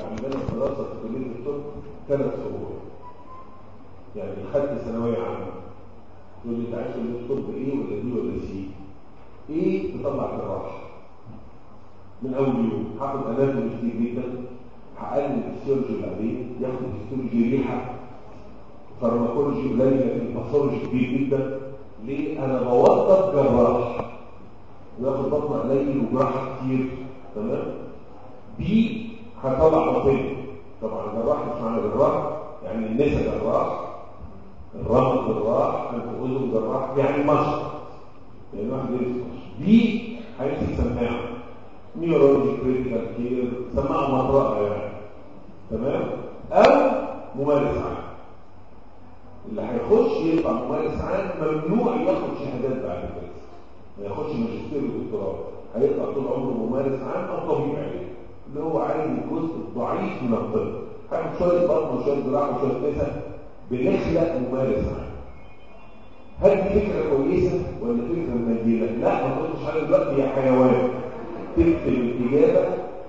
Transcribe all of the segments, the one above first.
عندنا دراسه في كليه الطب ثلاث شهور يعني خدت ثانويه عامه يقول لي انت عايز كليه الطب ايه ولا دي ولا سي ايه تطلع جراح من اول يوم هاخد اناتومي كتير جدا هقلل الفسيولوجي بعدين ياخد الفسيولوجي ريحه فارماكولوجي قليل لكن باثولوجي كبير جدا ليه انا بوظف جراح وياخد بطن قليل وجراحه كتير تمام دي هطلع بطن طبعا الجراح مش معنى جراح يعني النسا جراح الرمل جراح انف واذن جراح يعني مشط يعني واحد يدرس مشط دي هيمسك سماعه نيورولوجي كريتيكال كير سماعه مطرقه يعني تمام او ممارس عام اللي هيخش يطلع ممارس عام ممنوع ياخد شهادات بعد كده ما ياخدش ماجستير ودكتوراه هيطلع طول عمره ممارس عام او طبيب علاج اللي هو عايز الجزء الضعيف من الطب هياخد شويه بطن وشويه جراحه وشويه نسا بنخلق ممارس عام هل دي فكره كويسه ولا فكره منجله؟ لا ما تقولش حاجه دلوقتي يا حيوان تكتب الاجابه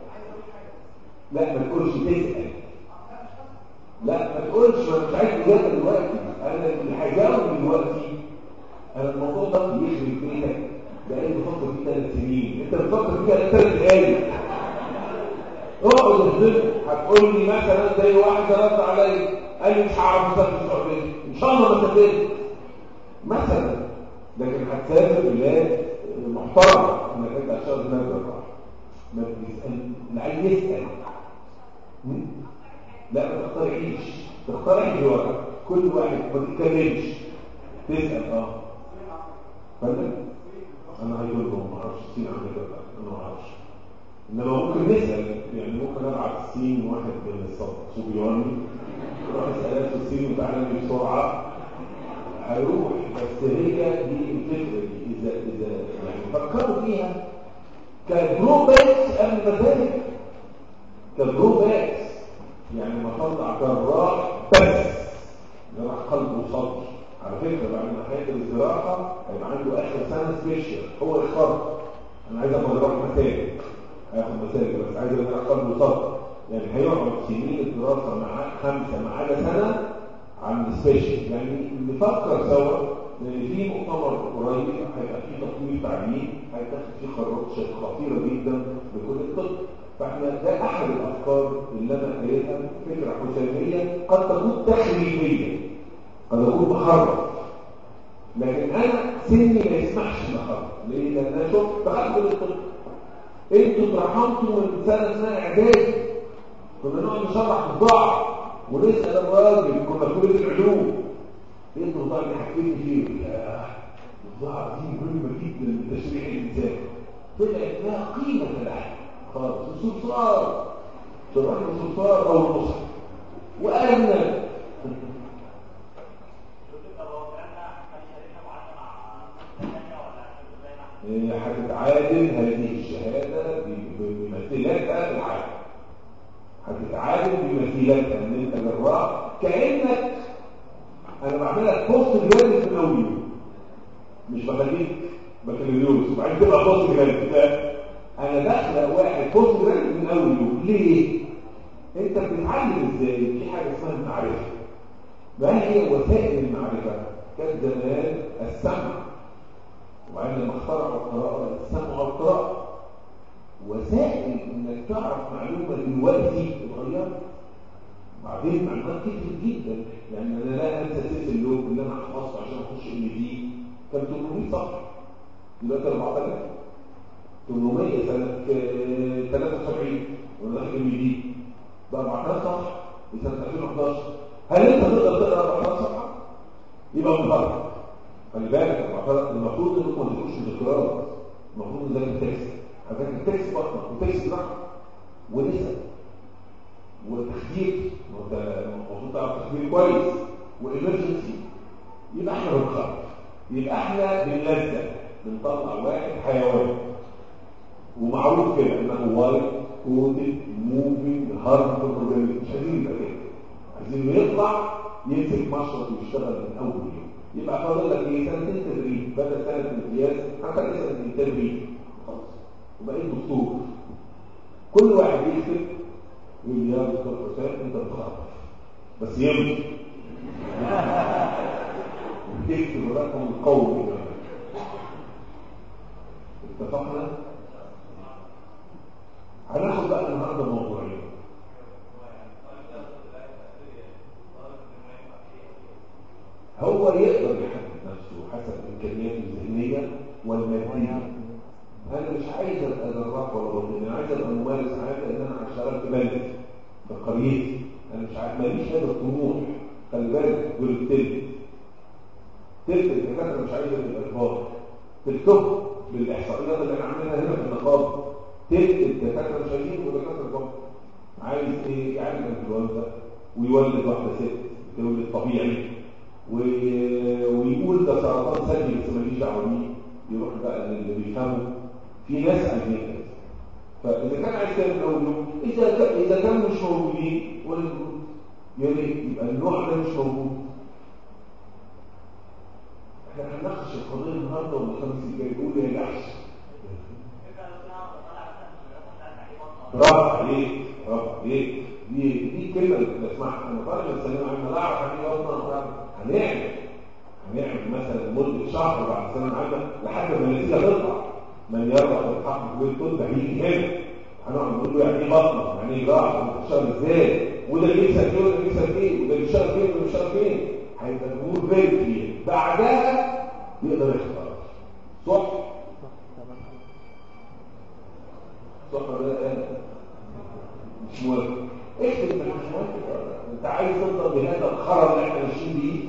لا ما تقولش تسال لا ما تقولش ما مش عايز اجابه دلوقتي انا اللي هجاوب دلوقتي انا الموضوع ده بيخرب بيتك بقالي بفكر فيه ثلاث سنين انت بتفكر فيه ثلاث دقايق اقعد اهزمه هتقول لي مثلا زي واحد رد عليا قال لي مش هعرف اسافر السعوديه ان شاء الله ما سافرت مثلا لكن هتسافر بلاد محترمه انك انت هتشتغل هناك جراح ما تسال اللي عايز يسال لا ما تخترعيش تخترعي دلوقتي كل واحد ما تتكلمش تسال اه فاهم انا هيقول لهم ما اعرفش الصين عامله كده انا ما اعرفش انما ممكن نسال يعني ممكن ابعت الصين واحد من الصبياني يروح يسالها في الصين وتعالى لي بسرعه هيروح بس هي دي الفكره دي اذا اذا يعني فكروا فيها كدروباكس قبل ما ذلك كدروباكس يعني ما طلع جراح بس جراح قلب وصدر على فكره بعد ما هياخد الجراحه هيبقى عنده اخر سنه سبيشال هو الخرط انا عايز ابقى جراح مسالك هياخد مسالك بس عايز ابقى جراح قلب وصدر يعني هيقعد سنين الدراسه مع خمسه ما عدا سنه عن السبيشال يعني نفكر سوا لان في مؤتمر قريب هيبقى فيه تطوير تعليم هيتاخد فيه قرارات خطيره جدا بكل الطب فاحنا ده احد الافكار اللي انا قريتها فكره حسينيه قد تكون تخريبيه قد اكون بخرب لكن انا سني ما يسمحش ان اخرب ليه لان انا شفت دخلت كل الطب انتوا اترحمتوا من سنه اسمها اعدادي كنا نقعد نشرح الضعف ونسال الراجل كنا في كليه العلوم ايه الضعف اللي حكيتني فيه يا الضعف دي مهمه جدا لتشريح الانسان طلعت لها قيمه لها خالص الصرصار شرح الصرصار او المصحف وأرنب هتتعادل هذه الشهادة بمثيلاتها في العالم هتتعادل بمثيلاتها ان انت جراح كأنك انا بعملك بوست جرادي في الاول مش بخليك بكالوريوس وبعدين تبقى بوست جرادي لا انا داخله واحد بوست جرادي من اول يوم ليه انت بتتعلم ازاي في حاجه اسمها المعرفه ما هي وسائل المعرفه كان زمان السمع وبعدين لما اخترعوا القراءه السمع والقراءه وسائل انك تعرف معلومه دلوقتي اتغيرت بعدين معلومات كتير جدا يعني انا لا انسى سيس اللوب اللي انا حفظته عشان اخش ام دي كان 800 صفحه دلوقتي 4000 800 سنه 73 وانا داخل ام دي ب 4000 صفحه في سنه 2011 هل انت تقدر تقرا 4000 صفحه؟ يبقى مفرط خلي بالك المفروض انكم ما تدخلوش مذكرات المفروض نذاكر التكست هذاكر التكست فقط وتكست جراحه ونسب وتخدير المفروض تعرف تخدير كويس وإمرجنسي يبقى احنا بنخرج يبقى احنا بنلزق بنطلع واحد حيوان ومعروف كده انه وايت كودد موفينج هارد اورجانيزم مش عايزين يبقى كده عايزين يطلع يمسك مشرط ويشتغل من اول يوم يبقى فاضل لك ايه سنتين تدريب بدل سنه امتياز هتخلي سنتين تدريب خلاص وبقيت دكتور كل واحد يكتب يقول يلا بس يمشي وتكتب رقم قومي اتفقنا هناخد بقى النهارده موضوعين هو يقدر يحدد نفسه حسب امكانياته الذهنيه والماديه انا مش عايز ابقى جراح ولا بطل انا عايز ابقى ممارس عام لان انا هشتغل في بلدي في قريتي انا مش عارف ماليش هذا الطموح خلي بالك دول التلت تلت الدكاتره مش عايزه تبقى كبار تلتهم بالاحصائيات اللي احنا عاملينها هنا في النقابه تلت الدكاتره مش عايزين يبقوا دكاتره كبار عايز ايه يعالج الانفلونزا ويولد واحده ست تولد طبيعي ويقول ده سرطان ثدي بس ماليش دعوه بيه يروح بقى للي بيفهموا في ناس عايزين كده فاذا كان عايز كده نقول له اذا كان اذا كانوا مش موجودين ولا يا ريت يبقى النوع ده مش موجود احنا هنناقش القضيه النهارده والخميس الجاي يقول يا جحش برافو عليك برافو عليك دي دي كلمه اللي اسمعها انا طالب الثانويه عامه لا اعرف عن ايه اصلا هنعمل هنعمل مثلا مده شهر بعد الثانويه عامه لحد ما النتيجه تطلع من يرغب الحق بالطب هيجي هنا هنقعد نقول له يعني ايه بطنه يعني ايه جراحه بتشتغل ازاي وده اللي بيكسب ايه وده اللي بيكسب ايه وده بيشتغل فين وده بيشتغل فين هيبقى الامور فيري كلير بعدها يقدر يختار صح صح ولا لا مش موافق اكتب انك مش موافق انت عايز تفضل بهذا الخرا اللي احنا ماشيين بيه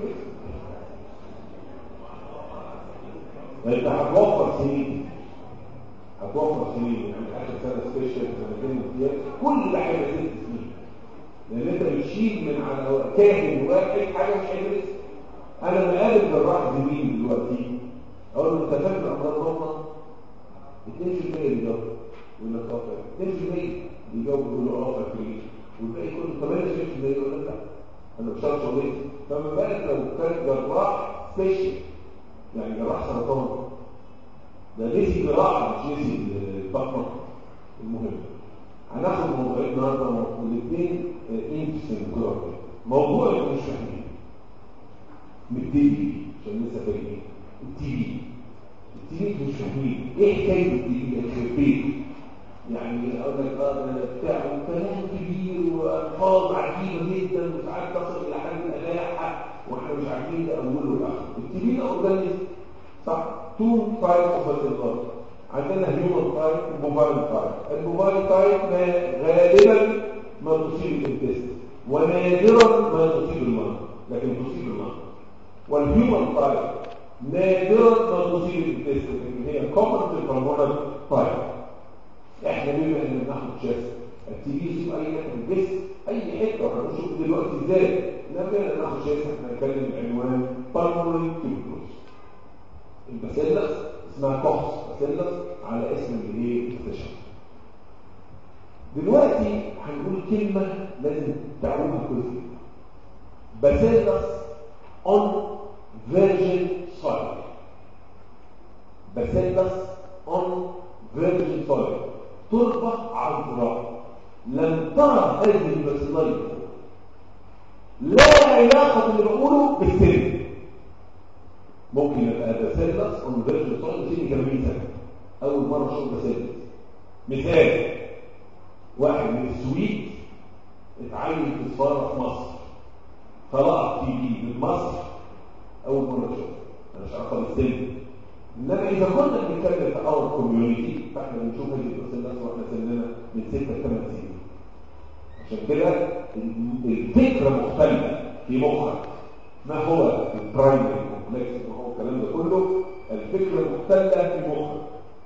انت هتوفر سنين هتوفر سنين يعني اخر سنه سبيشال سنتين امتياز كل ده هيبقى ست سنين لان انت بتشيل من على كاهن واحد حاجه مش هيدرسها انا مقابل جراح زميلي دلوقتي اقول له انت فاكر امراض بطنه 2% بيجاوب يقول لك اه 2% يجاوب يقول له اه فاكرين والباقي كله 28% يقول لك لا انا مش عارف شغلتي فما بالك لو كان جراح سبيشال يعني جراح سرطان ده نسي جراحه مش نسي البطنه المهم هناخد موضوعين النهارده والاثنين انترستنج جراحه موضوع اللي مش فاهمين بالتي عشان لسه فاهمين التي التي مش فاهمين ايه حكايه التي يخرب بيت يعني اقول لك اه ده بتاع كلام كبير والفاظ عجيبه جدا وساعات تصل الى حد الالحه واحنا مش عارفين ده اوله واخره التي ده اورجانيزم صح تو تايب اوف الانظار عندنا هيومن تايب وموبايل تايب الموبايل تايب غالبا ما تصيب الانتست ونادرا ما تصيب المرض لكن تصيب المرض والهيومن تايب نادرا ما تصيب الانتست لكن هي كومن في الهرمونال تايب احنا بما ان بناخد شاس التي في يصيب اي حته في الجسم اي حته وهنشوف دلوقتي ازاي لما ناخد شاس احنا هنتكلم بعنوان بالمونري تيوبروس الباسيلس اسمها كوكس باسيلس على اسم الايه اكتشف دلوقتي هنقول كلمه لازم تعوها كويس باسيلس اون فيرجن سويل باسيلس اون فيرجن سويل تربه عذراء لم ترى هذه الباسيلايت لا علاقه اللي بقوله بالسن ممكن يبقى باسيلس اون فيرجن سويل سن 80 سنه اول مره اشوف باسيلس مثال واحد من السويد اتعين في سفاره في مصر طلع تي في من مصر اول مره اشوفه انا مش عارفه بالسن انما اذا كنا بنتكلم في اور كوميونتي فاحنا بنشوف هذه الباسيلس واحنا سننا من 6 ل 8 سنين عشان كده الفكره مختلفه في مخك ما هو البرايمري كومبلكس ما هو الكلام ده كله الفكره مختلفه في مخك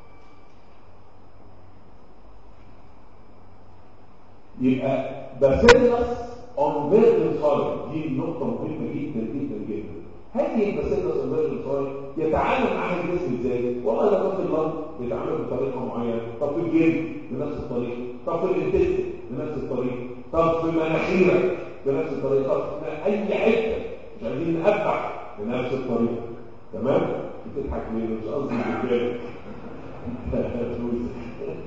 يبقى باسيلس اون فيرجن سويل دي نقطه مهمه جدا جدا جدا هذه الباسيلس اون فيرجن سويل يتعامل معها الجسم ازاي والله ده في اللنج بيتعامل بطريقه معينه طب في الجلد بنفس الطريقه طب في الانتست بنفس الطريقه طب في مناخيرك بنفس الطريقه اي حته مش عايزين نقطع بنفس الطريقه تمام بتضحك ليه مش قصدي بالجلد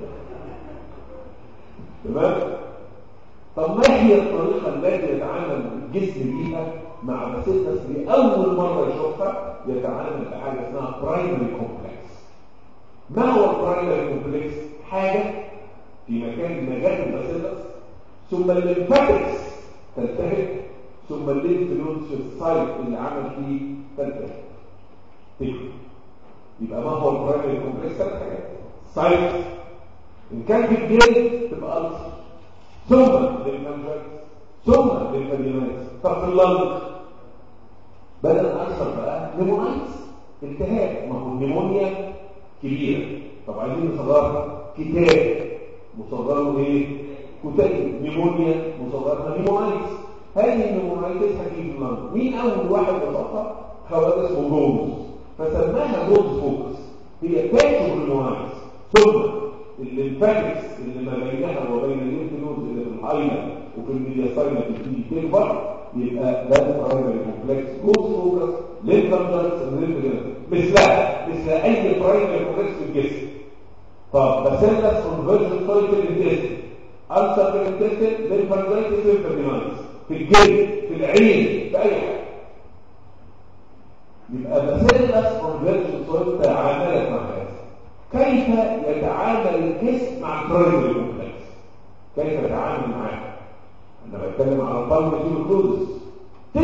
تمام طب ما هي الطريقة التي يتعامل جسم بيها مع باسيلس لأول مرة يشوفها يتعامل بحاجة اسمها برايمري كومبلكس ما هو البرايمري كومبلكس؟ حاجة في مكان نجاة الباسيلس ثم الليمفاتكس تلتهب ثم الليمف نودز في السايت اللي عمل فيه تلتهب تكبر يبقى ما هو البرايمري كومبلكس ثلاث حاجات سايت ان كان في الجلد تبقى ألسر ثم للمنجلس ثم للمدينات طب في اللنج بدل الألسر بقى نيمونايتس التهاب ما هو النيمونيا كبيرة طب عايزين نصغرها كتاب مصغره ايه كتاب نيمونيا مصغرها نيمونايتس هذه النيمونايتس هتيجي في اللنج مين اول واحد وصفها خواجه اسمه جونز فسماها جونز فوكس هي تاكل النيمونايتس ثم الليمفاتكس اللي ما بينها وبين الليمف نودز اللي في الهايلا وفي الميدياساينا بتبتدي تكبر يبقى ده برايمري كومبلكس جوز فوكس ليمفانجلس ليمف مثلها مثل اي برايمري كومبلكس في الجسم طب باسيلس كونفرجن سايكل انتستين ألسر في الانتستين ليمفانجلس ليمفادينايتس في الجلد في العين في اي حاجه يبقى باسيلس كونفرجن سايكل تعاملت مع هذا كيف يتعامل الجسم مع البرايمري كومبلكس كيف يتعامل معاه انا بتكلم على البالمر كلوزس 99%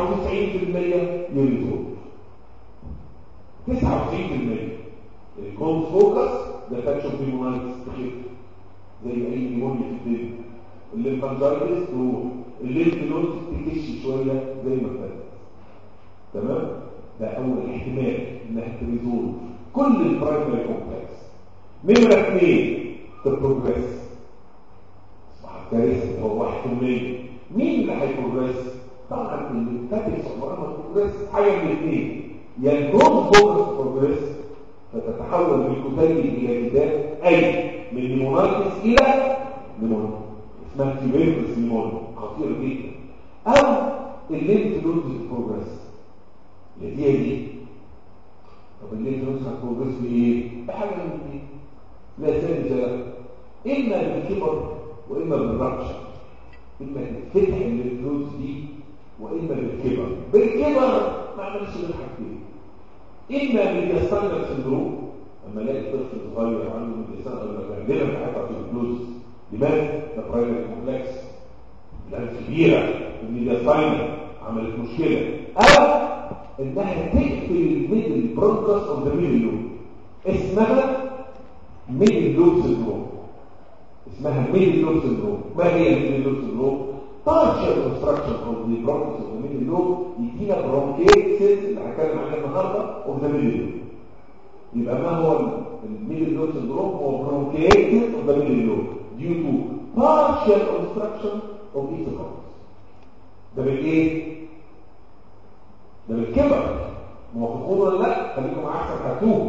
يريزول 99% الكونز فوكس ده تاتشو نيمونايتس تخف زي اي نيمونيا في الدنيا الليمفانجايتس تروح الليمف نود تكش شويه زي ما فاتت تمام ده اول احتمال انها تريزول كل البرايمري كومبلكس نمرة اثنين تبروجريس اصبح كارثة هو 1% مين اللي هيبروجريس؟ طبعا اللي كاتب عمرها ما تبروجريس حاجة من الاثنين يا الجروث فوكس بروجريس فتتحول من كتيب الى جداد اي من نيمونايتس الى نيمون اسمها تيبيركس نيمون خطير جدا او الليمف نودز بروجريس اللي هي دي طب اللي انت نصح بروجريس بايه بحاجه من الاثنين لا ثاني ثلاثه اما بالكبر واما بالرقشه اما تفتح الفلوس دي واما بالكبر بالكبر ما عملش غير حاجتين اما باليستانر سندروم اما الاقي طفل صغير عنده من سنه ولا غالبا في حاجه في الفلوس لماذا ده برايمري كومبلكس لان كبيره الميدياستاينر عملت مشكله او انها تقفل الميدل برونكس اوف ذا ميدل لوب اسمها ميدل لوب سندروم اسمها ميدل لوب سندروم ما هي الميدل لوب سندروم partial obstruction of the bronchus of the middle lobe يدينا bronchitis اللي هتكلم عنها النهارده of the middle lobe يبقى ما هو الميدل لوب سندروم هو bronchitis of the middle lobe due to partial obstruction of these bronchus ده بالايه ده بالكبر موافقون ولا لا خليكم معايا احسن هاتوه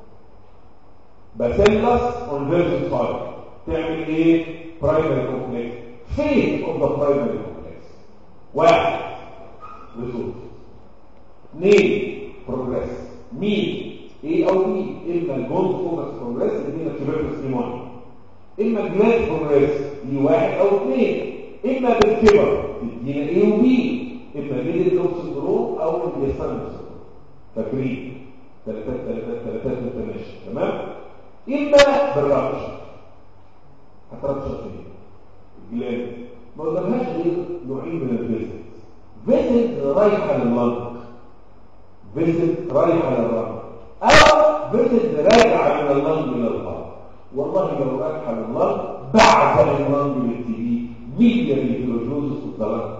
باسيلس اون فيرجن سايد تعمل ايه برايمري كومبلكس فين اوف ذا برايمري كومبلكس واحد ريسورس اثنين بروجريس مين ايه او بي اما الجولد فوكس بروجريس اللي هي تيبركس نيمونيا اما الجلاس بروجريس دي واحد او اثنين اما بالكبر تدينا ايه وبي اما ميدل لوب سندروم او اليسان سندروم فاكرين ثلاثات ثلاثات ثلاثات متماشي تمام اما بالرابش هترابش فين الجلاند ما قدامهاش غير نوعين من الفيزيت فيزيت رايحه لللنج فيزيت رايحه للرنج او فيزيت راجعه من اللنج للقلب والله لو راجعه لللنج بعد اللنج للتي بي مليون هيدروجلوزس والضلال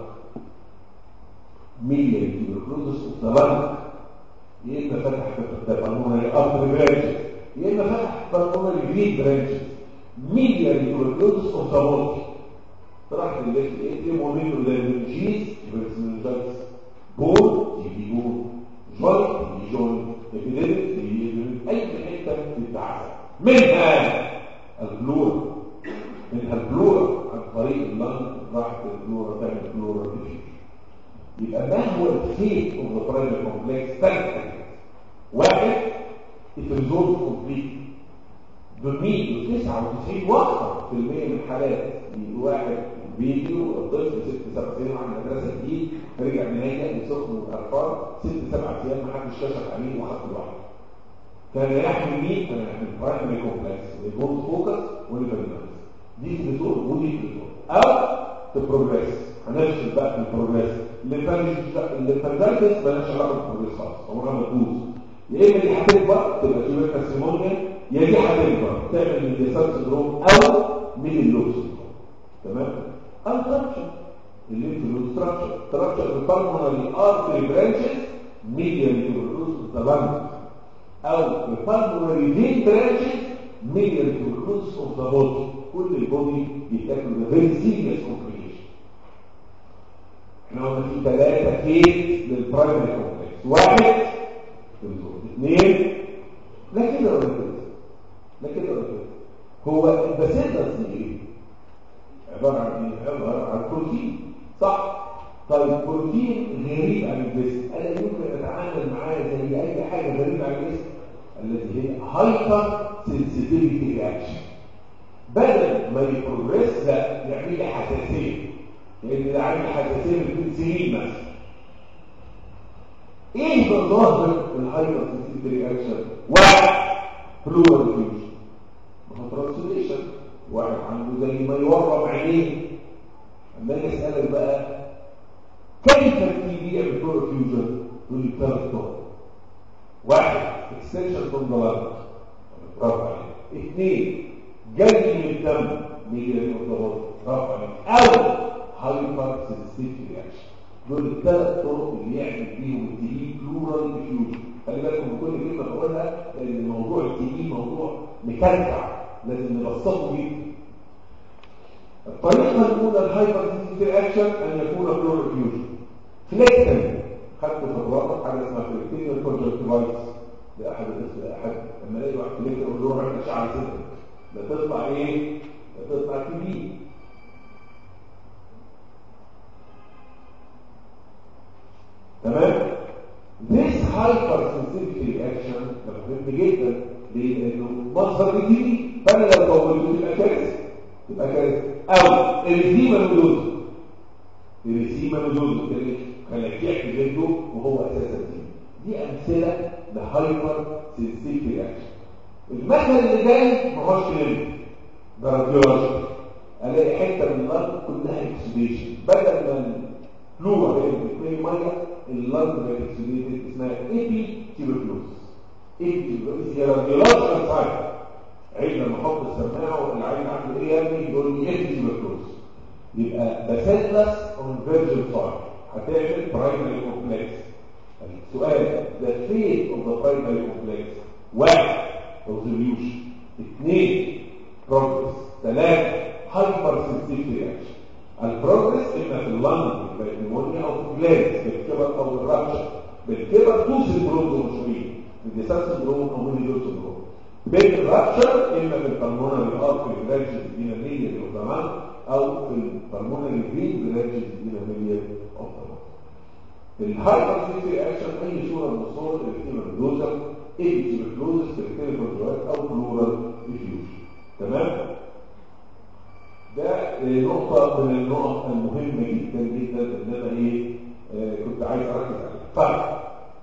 مليون هيدروجلوزس والضلال يا اما فتح بالمونري ارتر برانشز يا اما فتح بالمونري جريد برانشز مليون هيدروجلوزس والضلال راح للبيت الايه ومنه للجيز برسمنجايتس بول يجي بول جوي يجي جوي ابيديميك يجي اي حته بتتعسى منها البلورا منها البلورا عن طريق اللنج راحت البلورا تعمل بلورا ديفيوجن يبقى ما هو الفيت اوف ذا برايمري كومبلكس ثلاث حاجات واحد الريزولف كومبليت دول 99 واكثر في المية من الحالات واحد فيديو الطفل ست سبع سنين راح المدرسه جديد رجع نهايه بسخن والاطفال ست سبع ايام ما حدش كشف عليه وخد لوحده كان يحمل مين؟ كان يحمل برايمري كومبلكس الجولد فوكس والفيرنالز دي تلتور ودي تلتور او تبروجريس هنمشي بقى في البروجريس الليمفانجيتس مالهاش علاقه بالبروجريس خالص عمرها ما تبوظ يا اما دي هتكبر تبقى تيوبر كارسيمونيا يا دي هتكبر تعمل من ديسان سندروم او من اللوب سندروم تمام؟ التراكشر الليمف ستراكشر ستراكشر البالمونري ارتري برانشز ميديال تيوبركلوز ذا او البالمونري فين برانشز ميديال تيوبركلوز اوف ذا بودي كل البودي بيتاكل فيري سيريس كومبليكيشن احنا قلنا في ثلاثه كيس للبرايمري كومبلكس واحد اثنين لا كده ولا كده لا كده ولا كده هو الباسيلس دي ايه عباره عن ايه عباره عن بروتين صح طيب بروتين غريب عن الجسم انا يمكن اتعامل معاه زي اي حاجه غريبه عن الجسم التي هي هايبر سنسيتيفيتي رياكشن بدل ما يبروجريس لا يعمل لي حساسيه لان ده عامل حساسيه من البنسلين مثلا ايه مظاهر الهايبر سنسيتيفيتي رياكشن واحد بلورال فيوجن ما هو ترانسليشن واحد عنده زي ما يورم عينيه اما اجي اسالك بقى كيف التي بي بلورال فيوجن يقول لي ثلاث طرق واحد اكستنشن فروم ذا لانج برافو عليك اثنين جري من الدم ميديا اوف ذا برافو عليك او هايبر سنسيتيف رياكشن دول الثلاث طرق اللي يعمل بيهم التي بي بلورال فيوجن خلي بالكم من كل كلمه بقولها لان موضوع التي بي موضوع مكلكع لازم نبسطه جدا الطريقه الاولى الهايبر سنسيتيف رياكشن ان يكون بلورال فيوجن فليكتن خدت في الرابط حاجه اسمها فليكتينيال كونجكتيفايتس لاحد الناس لاحد لما الاقي واحد فليكتن اقول له روح اشعه صدرك لا تطلع ايه لا تطلع تي بي تمام this hypersensitivity reaction ده مهم جدا ليه؟ لانه مصدر جديد فانا لو طولته تبقى كارثه تبقى كارثه او الريسيما نودوز الريسيما نودوز خليك يحكي جلده وهو اساسا دي دي امثله لهايبر سنسيتيف رياكشن المثل اللي جاي ما هوش كلمه ده راديولوجي الاقي حته من الارض كلها اكسبيشن بدل ما الفلورا هي بتتملي ميه اللارج بقت اكسبيشن اسمها ايبي تيبركلوز ايبي تيبركلوز هي راديولوجيكال سايت عيد لما احط السماعه والعين عنده ايه يا ابني يقول لي ايبي تيبركلوز يبقى باسيلس اون فيرجن فاير هتعمل برايمري كومبلكس السؤال the fate of the primary complex واحد resolution اثنين progress ثلاثة hyper sensitive reaction البروجرس اما في اللنج بالنمونيا او في الجلاس بالكبر او بالرابشر بالكبر تو سندروم مشهورين الديسان سندروم او مينيدول سندروم بالرابشر اما في البلمونري ارتري برانشز الدينامية للقدمان او في البلمونري فين برانشز الدينامية اوف الهايبر سيتي رياكشن اي صوره من الصور الكتيمه دوزر اي كلوزس كريتيريال او بلورال ديفيوجن تمام ده نقطة من النقط المهمة جدا جدا ان انا ايه آه كنت عايز اركز عليها. طيب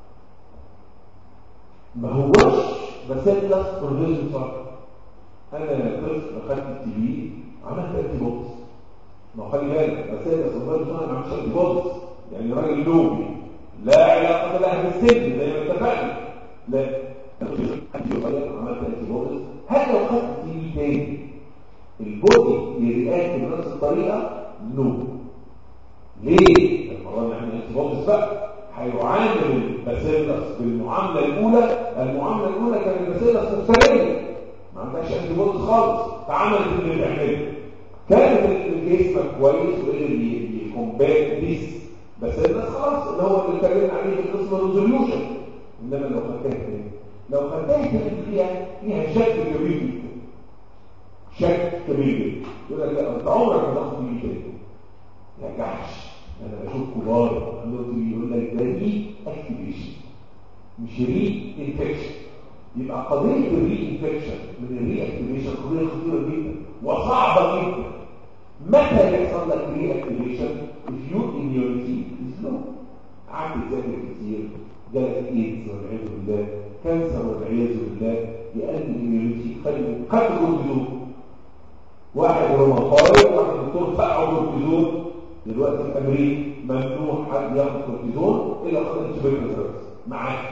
ما هوش بسلس بروفيزن صح انا طفل اخدت التي بي عملت انتي بوكس ما هو خلي بالك بسلس بروفيزن صح ما عملتش انتي بوكس يعني راجل لوبي لا علاقة لها بالسن زي ما اتفقنا لا عملت انتي بوكس هل لو خدت التي بي تاني البودي يرياكت بنفس الطريقه نو ليه المره اللي احنا نتبص بقى هيعامل الباسيلس بالمعامله الاولى المعامله الاولى كان الباسيلس مفتريه ما عندكش انتي بودي خالص فعملت اللي بتعمله كانت الجسم كويس وقدر يكومبات ديس باسيلس خلاص اللي هو اللي اتكلمنا عليه في قسم الريزوليوشن انما لو خدتها تاني لو خدتها تاني فيها فيها شكل كبير جدا شك كبير جدا يقول لك لا انت عمرك ما تاخد بيه كده يا جحش انا بشوف كبار عندهم يقول لك ده ري اكتيفيشن مش ري انفكشن يبقى قضيه الري انفكشن من الري اكتيفيشن قضيه خطيره جدا وصعبه جدا متى يحصل لك ري اكتيفيشن if your immunity is low قعدت تذاكر كتير جالك ايدز والعياذ بالله كانسر والعياذ بالله يقلل الاميونيتي خلي خدت كورتيزون واحد روماتايد واحد دكتور فقعوا كورتيزون دلوقتي في امريكا ممنوع حد ياخد كورتيزون الا خد انتبيوتيك معاك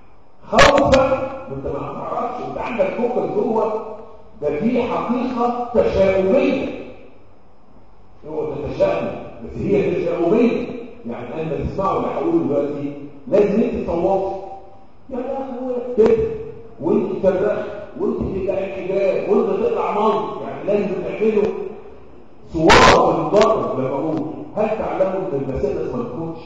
خوفا انت ما تعرفش انت عندك فوكس جوه ده في حقيقه تشاؤميه هو تتشائم بس هي تشاؤميه يعني انا تسمعوا اللي هقوله دلوقتي لازم انت تصوتي يا اخي هو كده وانت تصرخ وانت تقلع الحجاب وانت تقلع مصر يعني لازم تعملوا صور في المدرج لما اقول هل تعلموا ان المسائل ما تكونش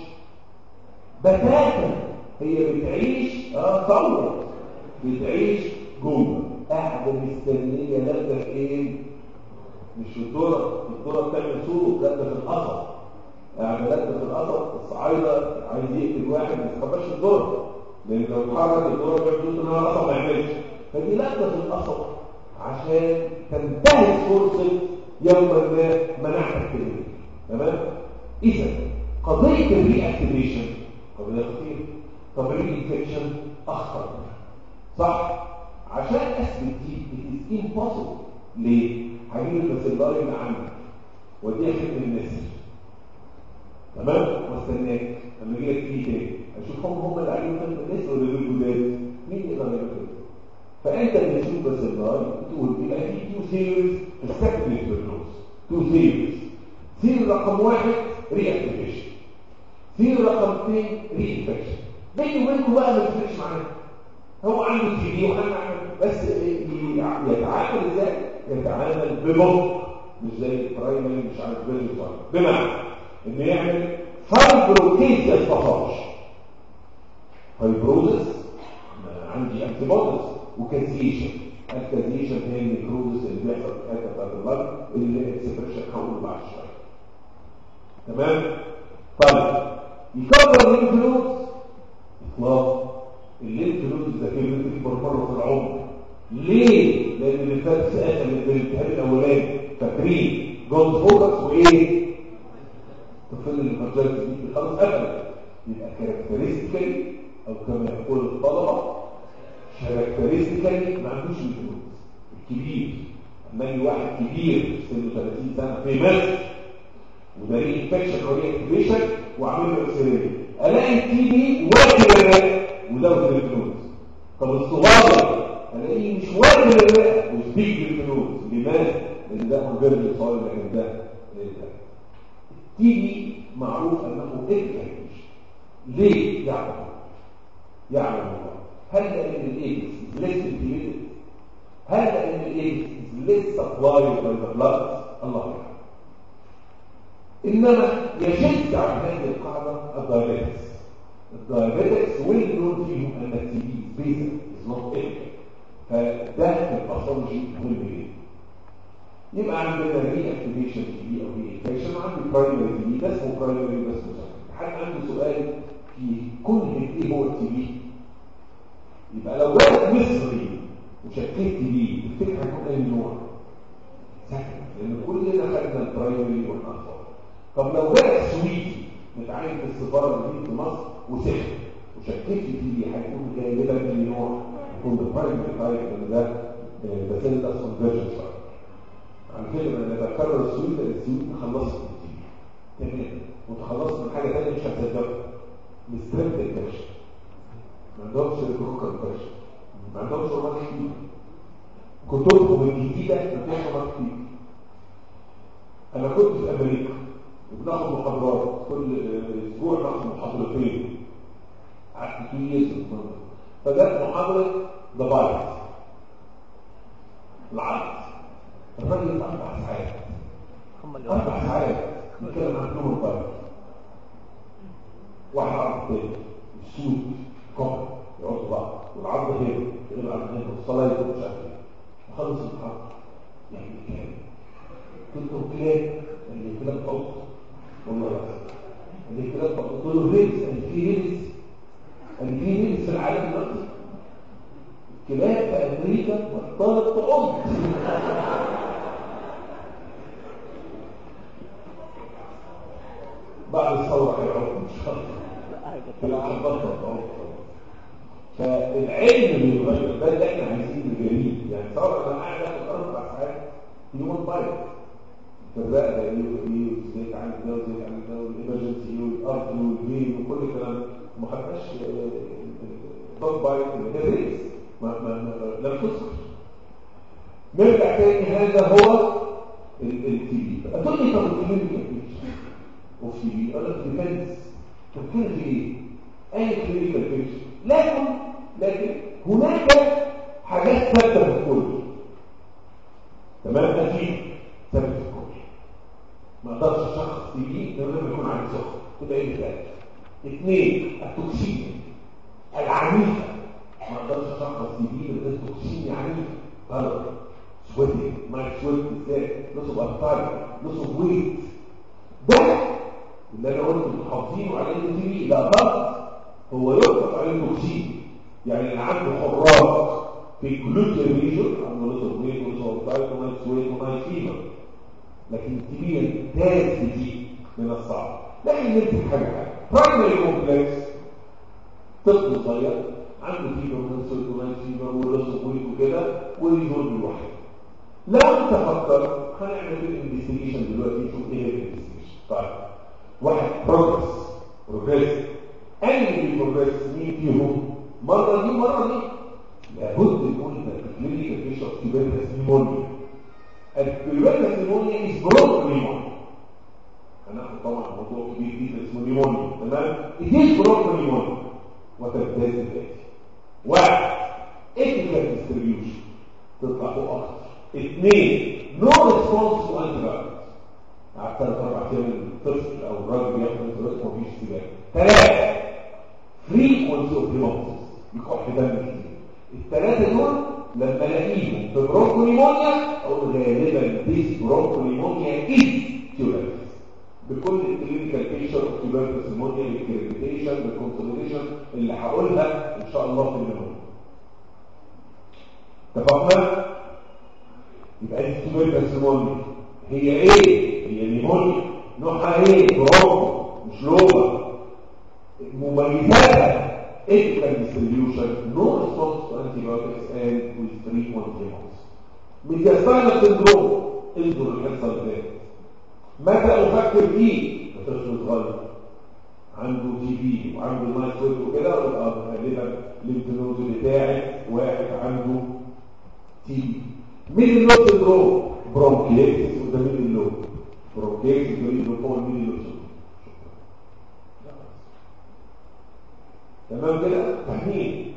بتاتا هي بتعيش اه ثوره بتعيش جوه قاعده مستنيه لابده في ايه مش في الذره الذره بتعمل صوت لابده في القصب قاعده لابده في القصب الصعايده عايز يقتل واحد ما يتخباش الذره لان لو اتحرك الذره بيعمل انها القصب ما يعملش فدي لابده في القصب عشان تنتهز فرصه يوما ما منعتك تنام تمام اذا قضيه الري اكتيفيشن قضيه خطيره طب الري انفكشن اخطر صح عشان اثبت دي it is impossible ليه هجيب الباسيلاري اللي عندك وديها خدمه النسر تمام واستناك لما اجي لك تيجي تاني اشوفهم هم اللي عليهم خدمه النسر ولا دول جداد مين يقدر يعمل كده فانت اللي تشوف باسيلاري تقول يبقى في تو سيريز السكندري بروجنوز تو سيريز سير رقم واحد ري اكتيفيشن سير رقم اثنين ري انفكشن بيني وبينكم بقى ما تفرقش معانا هو عنده تي بي وحنا بس يتعامل ازاي يتعامل ببطء مش زي البرايمري مش عارف فيري بمعنى انه يعمل فايبروكيزيس باساج فايبروزس عندي انتي بوديز وكازيشن الكازيشن هي النيكروزس اللي بيحصل في الحته بتاعت البلد اللي اكسبريشن هقوله بعد شويه تمام طيب يكبر الانفلونز اطلاق الانفلونز ده كلمه تكبر مره في العمر ليه لان اللي فات ساعه من الالتهاب الاولاني فاكرين جولد فوكس وايه تفضل المجال دي خلاص قفلت يبقى كاركترستيكالي او كما يقول الطلبه كاركترستيكالي ما عندوش الفلوس الكبير اما يجي واحد كبير سنه 30 سنه في مصر وده ليه انفكشن او ليه اكتيفيشن واعمل له اكسري الاقي التي بي واكل الرئه وده الفلوس طب الصغير الاقيه مش واكل الرئه وسبيك بالفلوس لماذا؟ لان ده كونفيرجن صغير لكن ده التي بي معروف انه اكتيفيشن ليه يعلم يعلم الله هل لان الايدز ليس انتيميتد هل لان الايدز ليس سبلاي باي ذا بلاد الله يعلم انما يشد عن هذه القاعده الدايابيتكس الدايابيتكس ويل نون فيهم ان التي بي بيزل از نوت ايه فده الباثولوجي مهم جدا يبقى عندنا ري اكتيفيشن تي بي او ري انفكشن عندي برايمري تي بي ده اسمه برايمري بس مسكن حد عنده سؤال في كل ايه هو التي بي يبقى لو جالك مصري وشكيت بيه تفتكر هيكون اي نوع سكن لان كلنا خدنا البرايمري والاطفال طب لو جالك سويتي متعين في السفاره اللي في مصر وسخن وشكيت فيه هيكون غالبا اي نوع يكون البرايمري تايب لان ده باسيل ده كونفرجن على فكره انا بكرر السويت لان السويت خلصت من تمام وتخلصت من حاجه ثانيه مش هتصدقها مسترد الكشف ما عندهمش الكروكر الكشف ما عندهمش رمات كتير كتبهم الجديده ما فيهاش رمات كتير انا كنت في امريكا وبناخد محاضرات كل اسبوع ناخد محاضرتين قعدت كتير في المنطقه فجت محاضره ذا بايت العرض الراجل اربع ساعات اربع ساعات نتكلم عن نور البايت واحد عرض تاني السود كفر يقعدوا بعض والعرض هنا غير العرض هنا والصلاه يكون مش عارف ايه وخلص الحرب يعني كام قلت له كلاب اللي كلاب فوق والله اللي كلاب فوق قلت له هيلز اللي فيه هيلز اللي فيه هيلز في العالم دلوقتي كلاب في امريكا بطلت تعض فالعلم بيتغير ده اللي احنا عايزينه الجميل يعني صار انا قاعد اخد اربع ساعات في يوم بايت فالرقبه ايه وايه وازاي تعمل ده وازاي تعمل ده والامرجنسي والارض والبين وكل الكلام ما خدناش دوت بايت ده ريس ما ما ما- لم تذكر نرجع تاني هذا هو التي بي هتقول لي طب التي بي اوف تي بي انا ديبندس طب كده في ايه؟ اي كلينيكال بيكتشر لكن لكن هناك حاجات ثابته في الكل تمام اكيد ثابته في الكل ما اقدرش اشخص تي بي من غير ما يكون عندي سخن كده ايه مثال اثنين التوكسين العنيفه ما اقدرش اشخص تي بي من غير توكسين عنيف غلط سويتنج ما سويت ازاي لوس اوف ابتايم لوس اوف ويت ده اللي انا قلت محافظينه على انه تي بي لا غلط هو يطلق عليه توكسين يعني اللي عنده حراس في الجلوتين ريجن عنده لوس اوف ويت ولوس اوف ابتايم ونايت سويت ونايت فيفر لكن التي بي يمتاز في دي من الصعب لكن نمسك حاجه حاجه برايمري كومبلكس طفل صغير عنده فيبر من سيرتونايت فيبر ولوس ويت وكده ويزول لوحده لو انت فكر هنعمل الانفستيجيشن دلوقتي نشوف ايه الانفستيجيشن طيب واحد بروجرس بروجريس انهي بروجريس مين فيهم مره دي مره دي لابد يكون انت كلينيكال بيشن تبرس نيمونيا البرس نيمونيا از بروك نيمونيا هناخد طبعا موضوع كبير جدا اسمه نيمونيا تمام دي بروك نيمونيا وتبتدئ الاتي واحد ايثيكال ديستريبيوشن تطلع فوق اكتر اثنين نو ريسبونس تو انتي قعدت ثلاث اربع ايام الطفل او الراجل بياخد انتي مفيش سباق ثلاثه فريكونسي اوف هيموتس يكح دم كتير الثلاثه دول لما الاقيهم في برونكوليمونيا اقول غالبا ديس برونكوليمونيا از تيوبركلوز بكل الكلينيكال بيكتشر اوف تيوبركلوز نيمونيا بالكريبيتيشن بالكونسوليديشن اللي هقولها ان شاء الله في النمونيا اتفقنا يبقى دي تيوبركلوز نيمونيا هي ايه هي نيمونيا نوعها ايه برونكو مش لوبا مميزاتها ethical distribution, no response to antibiotics, and with frequent lemons. ميدياستاينال سندروم انظر الحصه اللي فاتت متى افكر فيه طفل صغير عنده تي بي وعنده مايك ويت وكده يبقى غالبا الليمفنود بتاعي واحد عنده تي بي مين اللوب سندروم برونكيتس وده مين اللوب برونكيتس ده اللي هو مين اللوب سندروم تمام كده فاهمين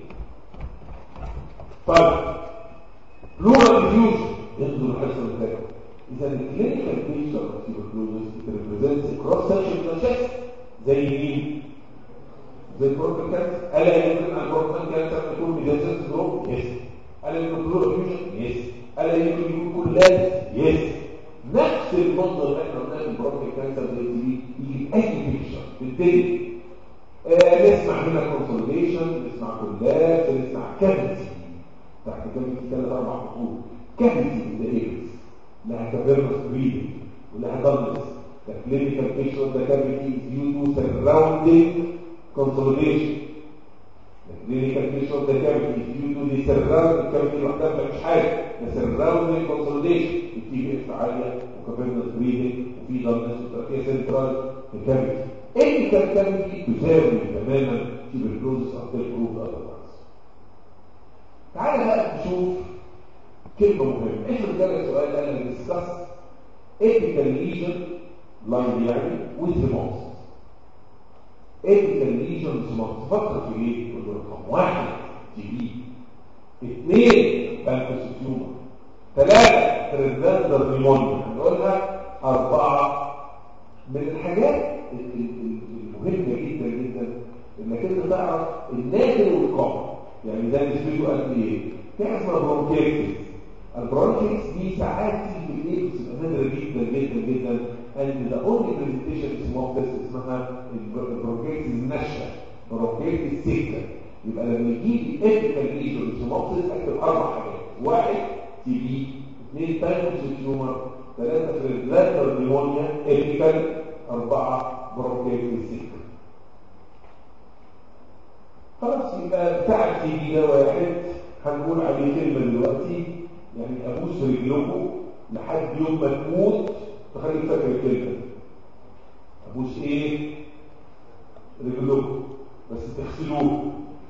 طيب بلورال ديفيوجن ينزل الحصه اللي فاتت اذا الكلينيكال بيكتشر اوف تيوبركلوزس ريبريزنتس كروس سكشن اوف زي مين زي البروكال كانسر الا يمكن ان البروكال كانسر يكون ميدياسيس سندروم يس الا يمكن بلورال ديفيوجن يس الا يمكن يكون كلات يس نفس المنظر اللي احنا قلناه في البروكال كانسر زي دي يجي في اي بيكتشر في الدنيا آه نسمع منها كونسوليديشن نسمع كلات نسمع كافيتي تحت كافيتي ثلاث اربع خطوط كافيتي ذا ايرس لها كافيرنس بريدنج ولها دارنس the clinical picture of the cavity is due to surrounding consolidation the clinical picture of the cavity is due to the surrounding cavity لوحدها مش حاجه the surrounding consolidation بتيجي اف عاليه وكافيرنس بريدنج وفي دارنس وتركيه سنترال في الكافيتي ايه كالكافيتي تساوي تماما تيبركلوزس او تيبروف اذروايز تعالى بقى نشوف كلمه مهمه افرض جالك سؤال انا ديسكاس ايثيكال ليجن لاين يعني ويز ريمونس ايثيكال ليجن ريمونس فكر في ايه يقول له رقم واحد تي بي اثنين بانكوس تيومر ثلاثه تريزاندر نيمونيا هنقولها اربعه من الحاجات المهمة جدا جدا انك انت تعرف النادر والقمر يعني ده نسبته قد ايه؟ في حاجه اسمها برونكيتس البرونكيتس دي ساعات تيجي في الايه بتبقى نادره جدا جدا جدا and the only presentation اسمها بس اسمها البرونكيتس النشا برونكيتس سكه يبقى لما يجي لي ايثيكال ليجن سيموبسيس اكتب اربع حاجات واحد تي بي اثنين تايفوس تيومر ثلاثه فريزلاتر نيمونيا ايثيكال أربعة برونكيت السكر خلاص يبقى بتاع التي ده واحد هنقول عليه كلمه دلوقتي يعني ابوس رجلكم لحد يوم ما تموت تخليك فاكر الكلمه ابوس ايه رجلكم بس تغسلوه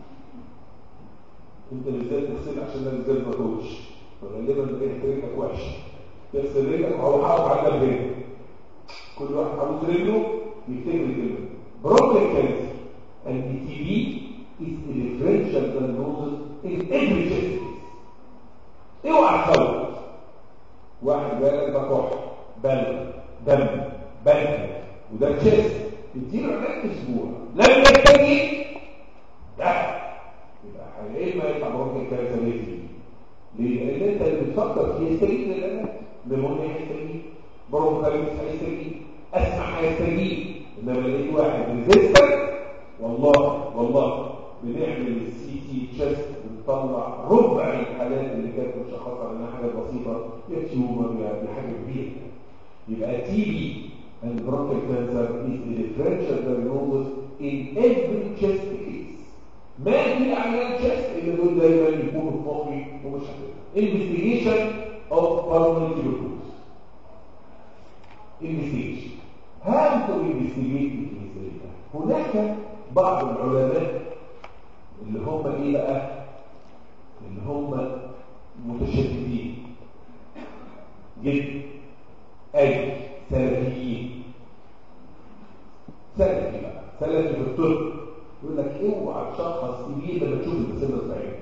انت بالذات تغسل عشان ده بالذات ما تقولش فغالبا ريحه رجلك وحشه تغسل رجلك وهو حاطط على الجنب كل واحد حاطط رجله يفتكر الكلمه بروكن كانسر and the TB is the differential diagnosis in every chest case اوعى تخوف واحد جالك بكح بلغ دم بلغ وده تشيست تديله علاج اسبوع لم يستجيب لا يبقى يا اما يطلع بروكن كانسر ليه ليه؟ لان انت اللي بتفكر فيه يستجيب للعلاج نمونيا هيستجيب برونكايتس هيستجيب اسمع هيستجيب انما لقيت واحد ريزيستنت والله والله بنعمل السي تي تشيست بنطلع ربع الحالات اللي كانت مشخصه انها حاجه بسيطه يا تيومر يا حاجه كبيره يبقى تي بي and bronchial cancer is a differential diagnosis in every chest case ما في عيان chest اللي دول دايما يكونوا في مخي ومش هتبقى investigation of pulmonary tuberculosis investigation how to investigate the case هناك بعض العلماء اللي هم ايه بقى اللي هم متشددين جدا اي سلفيين سلفي بقى سلفي في الطب يقول لك اوعى تشخص كبير لما تشوف البسله بتاعتك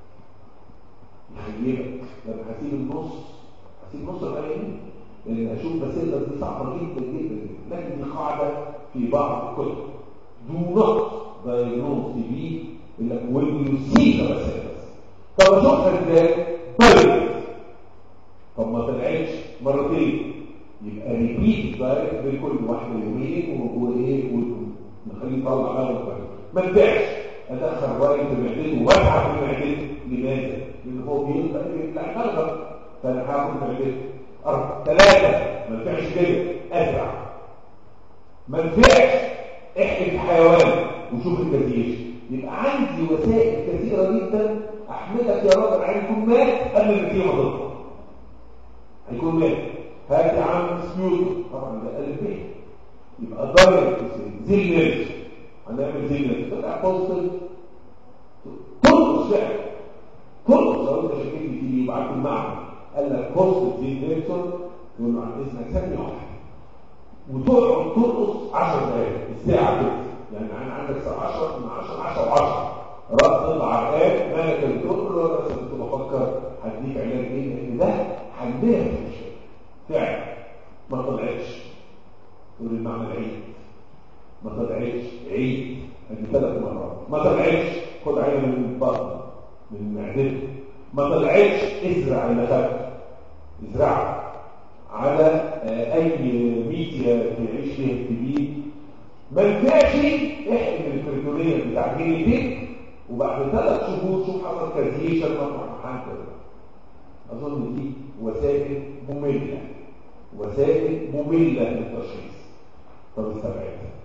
يخيبك لما هسيب النص هسيب نص العينين لان اشوف بسله دي صعبه جدا جدا لكن دي قاعده في بعض الكتب do not diagnose TB إلا when you see the bacillus طب أشوفها إزاي؟ بلد طب ما طلعتش مرتين يبقى ريبيت دايركت بين كل واحدة يومين وإيه ونخليه يطلع بقى ما نبيعش أدخل راية في معدته وأتعب في معدته لماذا؟ لأن هو بيطلع ملغم فأنا هاخد معدته أربعة ثلاثة ما نفعش كده أزرع ما نفعش احكي حيوان وشوف الكثير يبقى عندي وسائل كثيرة جدا احمدك يا رب العالمين يكون مات قبل النتيجة ما تطلع هيكون مات هات يا عم سبيوت طبعا ده قلب ايه يبقى دايركت زي نيرز هنعمل زي نيرز طلع بوستل ترقص فعلا ترقص لو انت شكيت في يبعت المعمل قال لك بوستل زي نيرز يقول له عن اسمك ثانية واحدة وتقعد ترقص 10 دقايق الساعة كده يعني انا عندك ساعة 10 من 10 10 و10 راس تطلع عرقان مالك اللي تقول له بس كنت بفكر هديك علاج ايه لان ده عندنا في الشيء فعلا ما طلعتش تقول المعنى العيد ما طلعتش عيد ادي ثلاث مرات ما طلعتش خد عينه من البطن من معدته ما طلعتش ازرع اللي خدته ازرعه على اي ميديا تعيش فيها التبيين ما ينفعش احقن البريتونيه بتاع جينيتين وبعد ثلاث شهور شوف حصل كازيشن مطرح محل اظن دي وسائل ممله وسائل ممله للتشخيص طب استبعدها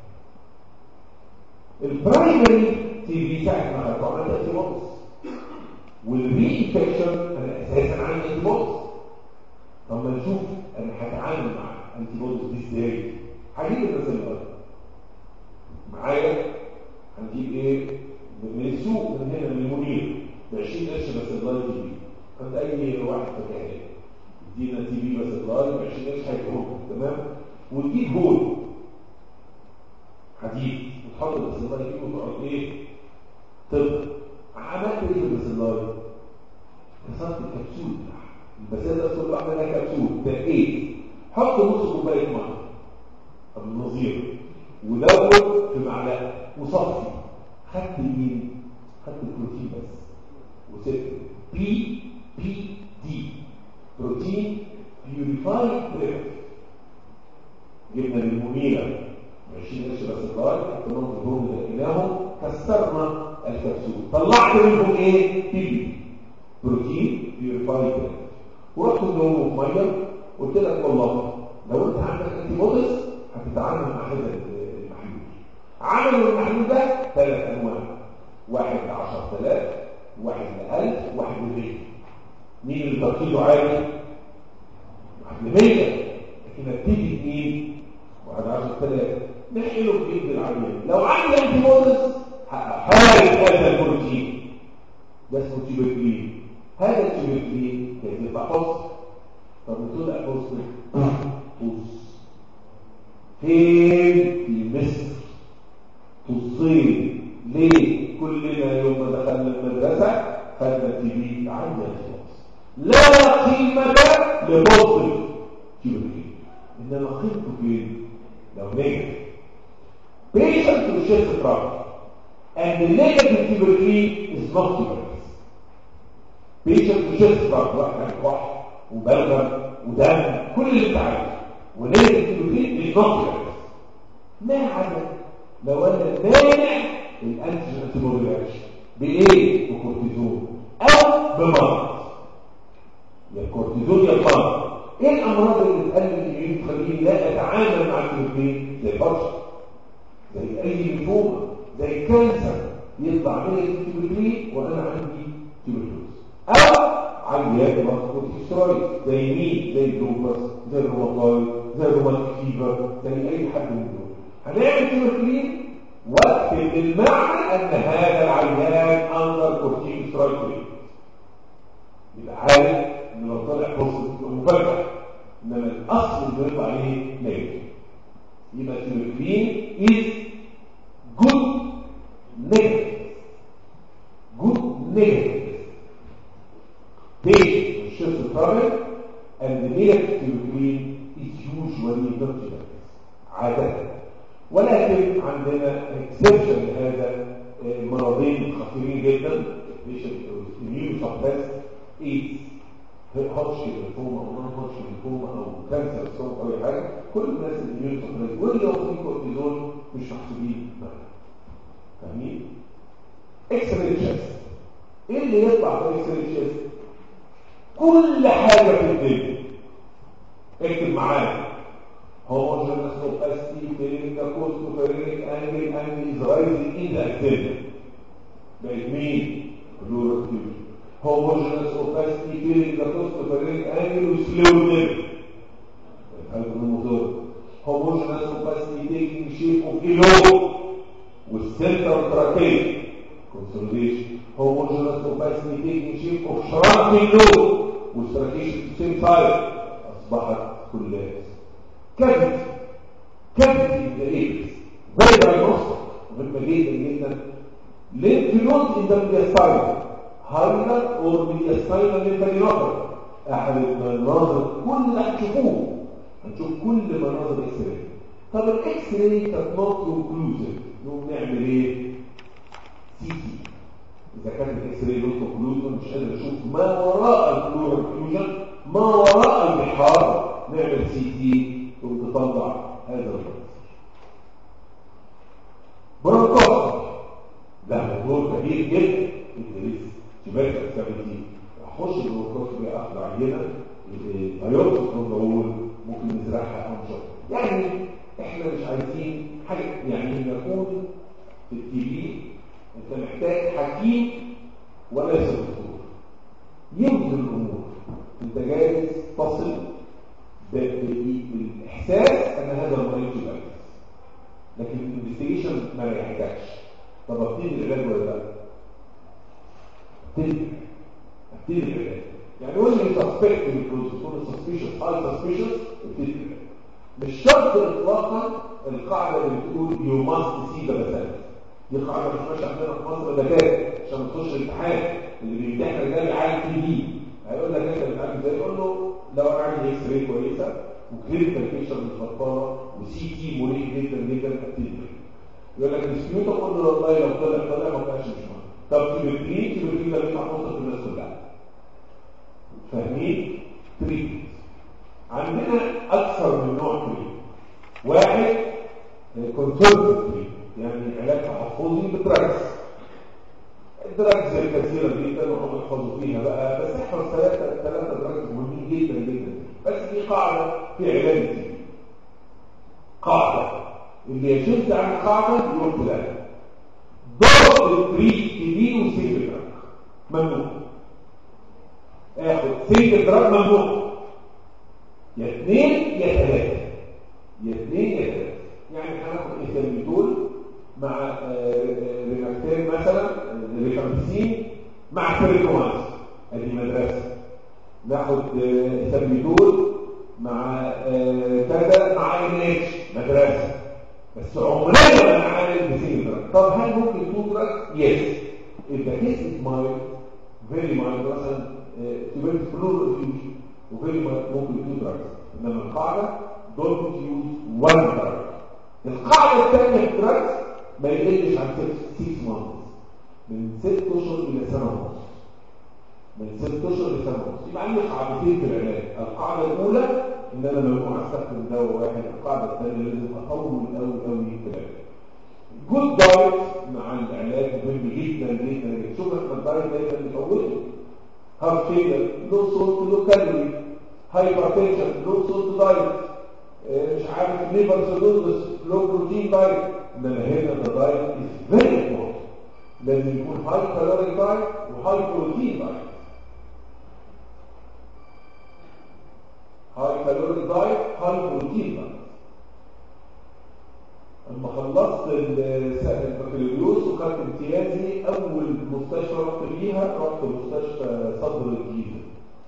البرايمري تي في ساعه ما خدته عملت انتي بودز والري انفكشن انا اساسا عندي انتي بودز طب ما نشوف انا هتعامل مع انتي بودز دي ازاي هجيب الباسيلار معايا هنجيب ايه من السوق من هنا من المنير ب 20 قرش باسيلار تي بي عند اي واحد فكاهي يدينا تي بي باسيلار ب 20 قرش هيديهم تمام وتجيب هول حديد وتحط الباسيلار فيه وتقعد ايه طب عملت ايه في الباسيلار كسرت الكبسول البساتة كل واحدة لها كبسول دقيق حط نص كوباية ميه طب النظير ودوت في معلقة وصفي خدت مين؟ خدت البروتين بس وسبت بي بي دي بروتين بيوريفايد بريف جبنا المونيرة 20 قرش بس الضوائي حطيناهم في الهرم دقيناهم كسرنا الكبسول طلعت منهم ايه؟ بي بي بروتين بيوريفايد بريف ورحت لهم في ميه قلت لك والله لو انت عندك انتي بوديز هتتعامل مع هذا المحلول عملوا المحلول ده ثلاث انواع واحد ل 10000 واحد ل 1000 واحد ل 100 مين اللي تركيزه عالي؟ واحد ل 100 لكن ابتدي مين؟ واحد 10000 نحقله بايد العيان لو عندي انتي بوديز هحارب هذا البروتين ده اسمه تيوبيكلين هذا التيوبيكلين كان يبقى حصن طب وطلع حصن بص فين في مصر في الصين ليه كلنا يوم ما دخلنا المدرسة خدنا تي بي عندنا خلاص لا قيمة لبطل تيوبيكلين انما قيمته فين لو نجح patient to chest trouble and the negative tuberculosis is not tuberculosis patient to chest trouble واحد عنده كح وبلغم ودم كل اللي انت عايزه ونيجاتيف tuberculosis is not tuberculosis ما عدا لو انا مانع الانتيجين انتيبودي رياكشن بايه؟ بكورتيزون او بمرض يا الكورتيزون يا المرض ايه الامراض اللي تقلل الاميون تخليني لا اتعامل مع التوبيكلين زي البشر زي اي ليمفوما زي كانسر يطلع من التوبيكلين وانا عندي تيوبيكلوز او عيان كورتيكوسترويد زي مين زي اللوبس زي الروماتويد زي الروماتيك فيفر زي اي حد من دول هنعمل تيوبيكلين وقت المعنى ان هذا العيان اندر كورتيكوسترويد يبقى عارف ان لو طلع بوزيتيف مفاجاه انما الاصل انه يطلع عليه نيجاتيف يبقى تيوبيكلين is good negative good negative patient shift trouble and the negative tuberculosis is usually not tuberculosis عادة ولكن عندنا exception لهذا مرضين خطيرين جدا patient immune suppressed AIDS هوتشكي لينفوما او نون هوتشكي لينفوما او كانسر سوم او اي حاجه كل الناس اللي immune suppressed واللي لو في كورتيزون مش محسوبين فاهمين؟ اكس راي تشيست ايه اللي يطلع في اكس راي تشيست؟ كل حاجه في الدنيا اكتب معايا homogeneous opacity فيرينجا كوستو فيرينج انجل انجل از رايزنج ان ذا اكتيفيتي بقت مين؟ بلورال تيوب homogeneous opacity فيرينجا كوستو فيرينج انجل وسلو ليفل الموتور homogeneous opacity taking shape of elo والcentral trachea consolidation homogeneous opacity taking shape of shrunken lobe والtrachea same size اصبحت كلها كبد كبد الإيبس very diagnostic مهمة جدا جدا lymph node in the mediastinum higher or mediastinum lymphadenopathy أحد المناظر كل اللي هتشوفوه هنشوف كل مناظر اكس راي طب الاكس راي كانت نوت كونكلوزيف نقوم نعمل ايه؟ سي تي اذا كانت الاكس راي نوت كونكلوزيف مش قادر اشوف ما وراء الفلورال فيوجن ما وراء البحار نعمل سي تي ثم تطلع هذا الرأس برونكوس له دور كبير جدا في التدريس شباك الكابيتي اخش البرونكوس باخد عينه ايوتس كنترول ممكن نزرعها انشط يعني احنا مش عايزين حاجه يعني نكون في التي في انت محتاج حكيم وليس دكتور يوزن الامور انت جاهز تصل بالاحساس ان هذا المريض يبقى لكن الانفستيجيشن ما يحتاجش طب ابتدي العلاج ولا لا ابتدي ابتدي العلاج يعني وين سسبكت البروز تكون سسبيشس هاي سسبيشس ابتدي العلاج مش شرط اطلاقا القاعده اللي بتقول يو ماست سي ذا بسات دي قاعده مش ماشيه عندنا في مصر بكات عشان تخش الامتحان اللي بيمتحن ده بيعالج تي بي هيقول لك انت بتعالج ازاي يقول له لو انا عندي اكس راي كويسه وكلينيكال بيكشر مش غلطانه وسي تي مريح جدا جدا ابتدي يقول لك السكيوتا قول له والله لو طلع طلع ما طلعش مش مهم طب تبريد تبريد ده بيطلع نقطه في الناس كلها فاهمين تريد عندنا اكثر من نوع تريد واحد كونسرفتيف يعني علاج تحفظي بدراجز الدراجز الكثيرة جدا وهم يحفظوا فيها بقى بس احفظ ثلاثة ثلاثة دراجز مهمين جدا جدا بس دي قاعدة في علاج التي قاعدة اللي يشد عن القاعدة يروح لها ضغط التريد اخد سنجل دراج ممنوع يا اثنين يا ثلاثه يا اثنين يا ثلاثه يعني هناخد ايثاميتول مع ريناكتين مثلا ريفامبسين مع فيريكومانس ادي مدرسه ناخد ايثاميتول مع كذا مع ان مدرسه بس عمرنا ما نعمل بسين دراج طب هل ممكن تو دراج يس اذا كيس مايل فيري مايل مثلا تبقى فلور فيوجن وفيري مايل ممكن تو دراج انما القاعده دونت يوز وان دراج القاعده الثانيه في الدراج ما يقلش عن 6 مانثs من 6 اشهر الى سنه ونص من 6 اشهر لسنه ونص يبقى عندي قاعدتين في العلاج القاعده الاولى ان انا ممنوع استخدم دواء واحد القاعده الثانيه لازم اطول قوي قوي الكلام جود دايت مع العلاج مهم جدا جدا شوف احنا الدايت دايما بنفوته هارت فيلر لو صوت لو كالوري هايبرتنشن لو صوت دايت مش عارف ليفر سيروزس لو بروتين دايت انما هنا الدايت از فيري امبورتنت لازم يكون هاي كالوري دايت وهاي بروتين دايت هاي كالوري دايت هاي بروتين دايت لما خلصت البكالوريوس وكانت امتيازي اول مستشفى رحت فيها رحت مستشفى صدر الجيزه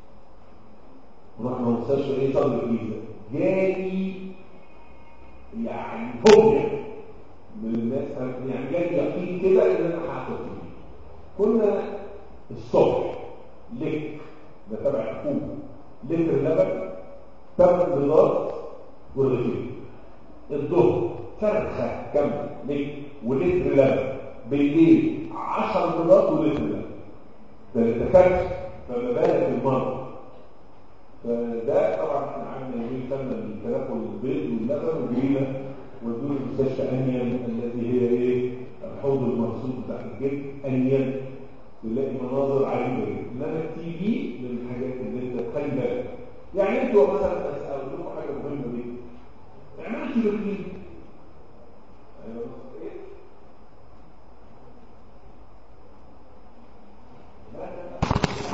رحنا مستشفى ايه صدر الجيزه جالي يعني فوبيا من الناس يعني جالي يقين كده ان انا هاخد فيه كنا الصبح لك ده تبع الحكومه لتر لبن ثمان بيضات ورغيفين الظهر فرخه كامله لك ولتر لبن بالليل 10 بيضات ولتر لبن ده الدكاتره فما بالك المرضى فده طبعا احنا عملنا يومين كامله من تناول البيض واللبن وجرينا ودور المستشفى انيل الذي هي ايه الحوض المرصود بتاع الجلد انيل تلاقي مناظر عجيبه جدا انما التي في من الحاجات اللي انت تخلي بالك يعني انتوا مثلا اسال لكم حاجه مهمه جدا اعملوا تلوكين ايوه ايه لا لا لا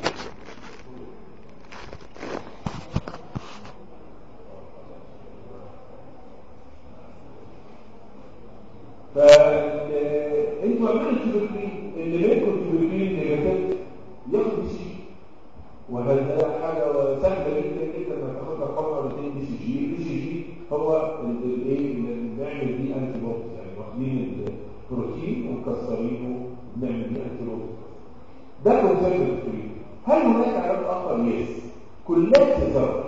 فانتوا عملوا تبركين اللي منكم تبركين نيجاتيف ياخد بي سي وهذا حاجه سهله جدا جدا انك تاخدها قمر مرتين بي سي جي بي سي جي هو الايه اللي بنعمل بيه انتي بوكس يعني واخدين البروتين ومكسرينه بنعمل بيه انتي بوكس ده كونسيرفيتيف هل هناك علاج اخر يس كلات ثيرابي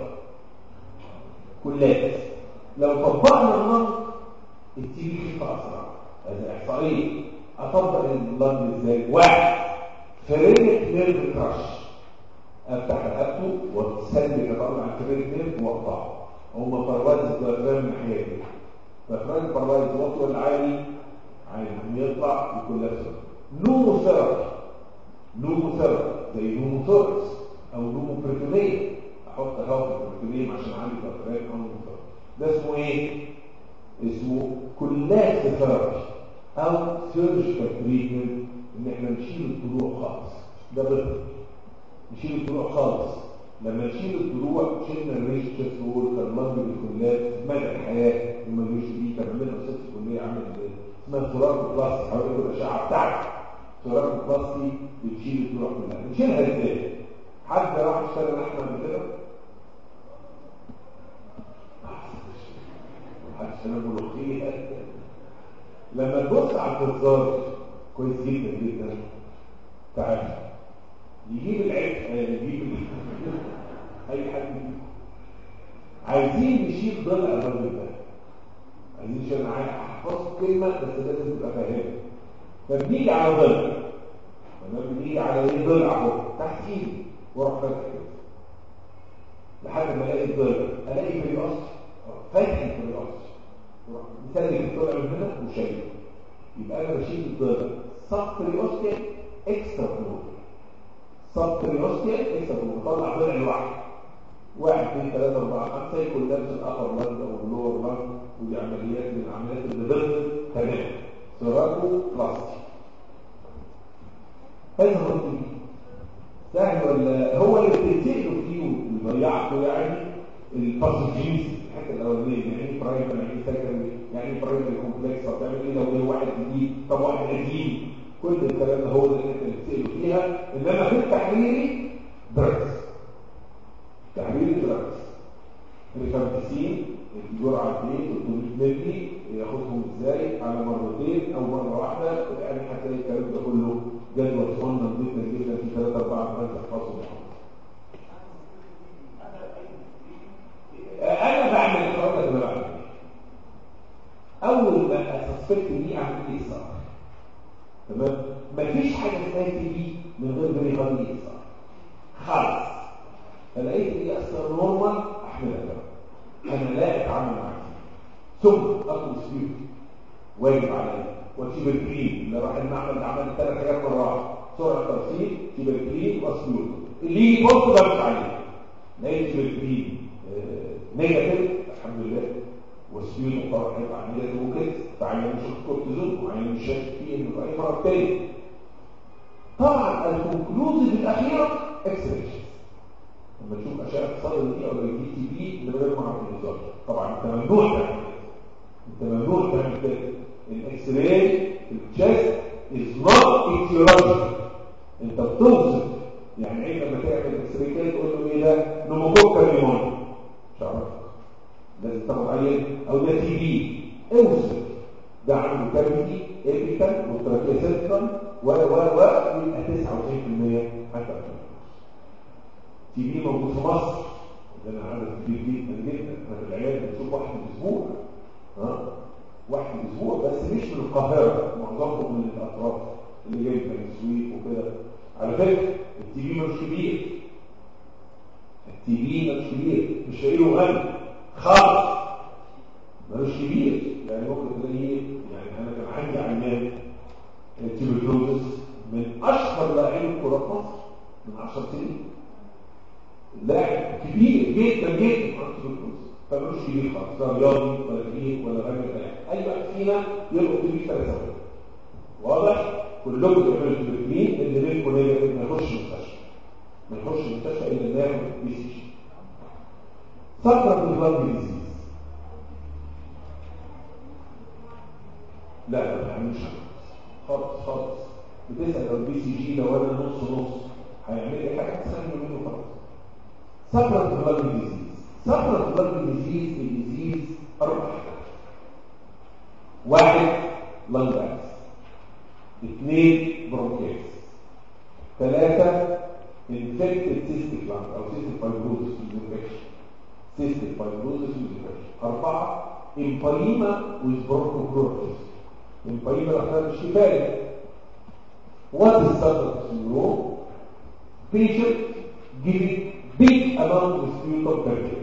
كلات لو طبقنا النمط التي بي خفه اسرع هذا احصائيه اطبق اللنج ازاي واحد فريق نيرف كراش افتح رقبته وتسلك اطلع الفريق نيرف واقطعه هم فرواز الديافرام من ناحيتي ففرانك فرواز واطي ولا عالي عالي يطلع يكون لابسه نومو ثيرابي نومو ثيرابي زي نومو ثوركس او نومو بريتونيه احط هواء في البريتونيه عشان اعالج الديافرام او نومو ثيرابي ده اسمه ايه اسمه كلات ثيرابي او سيرجيكال تريتمنت ان احنا نشيل الضلوع خالص ده بطل نشيل الضلوع خالص لما نشيل الضلوع شلنا الريش تشست وول كالمنج بالكلات مدى الحياه لما الريش دي كان عندنا استاذ في الكليه عامل اسمها ثورات بلاستي حوالي الاشعه بتاعتك ثورات بلاستي بتشيل الضلوع كلها نشيلها ازاي؟ حد راح اشتغل احنا قبل كده؟ حد اشتغل ملوخيه لما تبص على الجزار كويس جدا جدا تعال يجيب العيب يجيب اي حد عايزين نشيل ضلع الراجل ده عايزين نشيل معاه احفظ كلمه بس لازم تبقى فاهمها فبنيجي على ضلع لما بنيجي على ايه ضلع اهو تحت ايدي واروح فاتح كده لحد ما الاقي الضلع الاقي في الاصل فاتح في الاصل مثلث الضلع من هنا وشايل يبقى انا بشيل الضلع سقف الاوستيا اكسترا فلور سقف الاوستيا اكسترا فلور بطلع ضلع لوحده واحد اثنين ثلاثة أربعة خمسة يكون لابس الأبر لاند أو اللور لاند ودي عمليات من العمليات اللي ضمن تمام سيراجو بلاستي هذا هو التي سهل ولا هو اللي بتنتقلوا فيه ويضيعكوا يعني الباسجينز الحته الاولانيه يعني برايمري يعني سكندري يعني برايمري كومبلكس طب تعمل ايه لو جه واحد جديد طب واحد قديم كل الكلام ده هو اللي انت بتساله فيها انما في التحريري درس تحريري درس الفانتسين الجرعه قد ايه 300 مللي ياخدهم ازاي على مرتين او مره واحده يعني هتلاقي الكلام ده كله جدول صغنن جدا جدا في 3 4 5 تحفظوا انا بعمل الحوار ده بعمل اول ما اسسبكت دي اعمل ايه صار تمام مفيش حاجه اسمها تي بي من غير ما يغير الاصابه خالص فلقيت دي اصلا نورمال احملها بقى انا لا اتعامل معاها ثم اخلص فيه واجب عليا واسيب الكريم اللي راح المعمل اللي عمل ثلاث حاجات مره واحده سرعه ترسيب سيب الكريم واسيوط اللي يجي بص بمشي عليه لقيت سيب الكريم نيجاتيف الحمد لله والسيوط مقرر هيبقى عمليه توكل فعيان مش كورتيزون وعيان مش شاك فيه انه في اي مرض تاني طبعا الكونكلوزيف الاخيره اكسريشن لما تشوف اشعه الصدر دي او الدي تي بي من غير ما اعرف النظام طبعا انت ممنوع تعمل انت ممنوع تعمل كده الاكس راي التشست از نوت ايتيولوجي انت بتوصف يعني عين لما تعمل اكس راي كده تقول له ايه ده نموكوكا نيمونيا مش عارف لازم تاخد عين او ده تي بي اوصف ده عنده كافيتي ايبيكال والتراكيه سنترال و و و يبقى 99% حتى تي بي موجود في مصر ده انا عدد كبير جدا جدا انا في العياده بنشوف واحد في الاسبوع ها واحد في الاسبوع بس مش من القاهره معظمهم من الاطراف اللي جاي من السويد وكده على فكره التي بي مش كبير التي بي مش كبير مش له غني خالص ملوش كبير يعني ممكن تلاقيه يعني انا كان عندي عيان تيبركلوزس من اشهر لاعبين الكره في مصر من 10 سنين لاعب كبير جدا جدا عن تيبركلوزس فملوش كبير خالص لا رياضي ولا كبير ولا غني ولا اي واحد فينا يلقط بيه ثلاث ثواني واضح كلكم تعملوا تيبركلين اللي منكم نيجاتيف ما يخش المستشفى ما يخش المستشفى الا انه ياخد بي سي جي سكر البلاد ديزيز لا ما بيعملش خالص خالص بتسال لو البي سي جي لو انا نص نص هيعمل لي حاجه تسهل منه خالص سكر البلاد ديزيز سكر البلاد ديزيز الديزيز اربع حاجات واحد لانج اثنين برونكيتس ثلاثه انفكتد سيستيك لانج او سيستيك فايبروزس انفكشن سيستيك فايبروزس انفكشن اربعه امبايما with bronchoprotis امبايما الاحنا مش كفايه what is Sutton syndrome patient giving big amount of sputum per day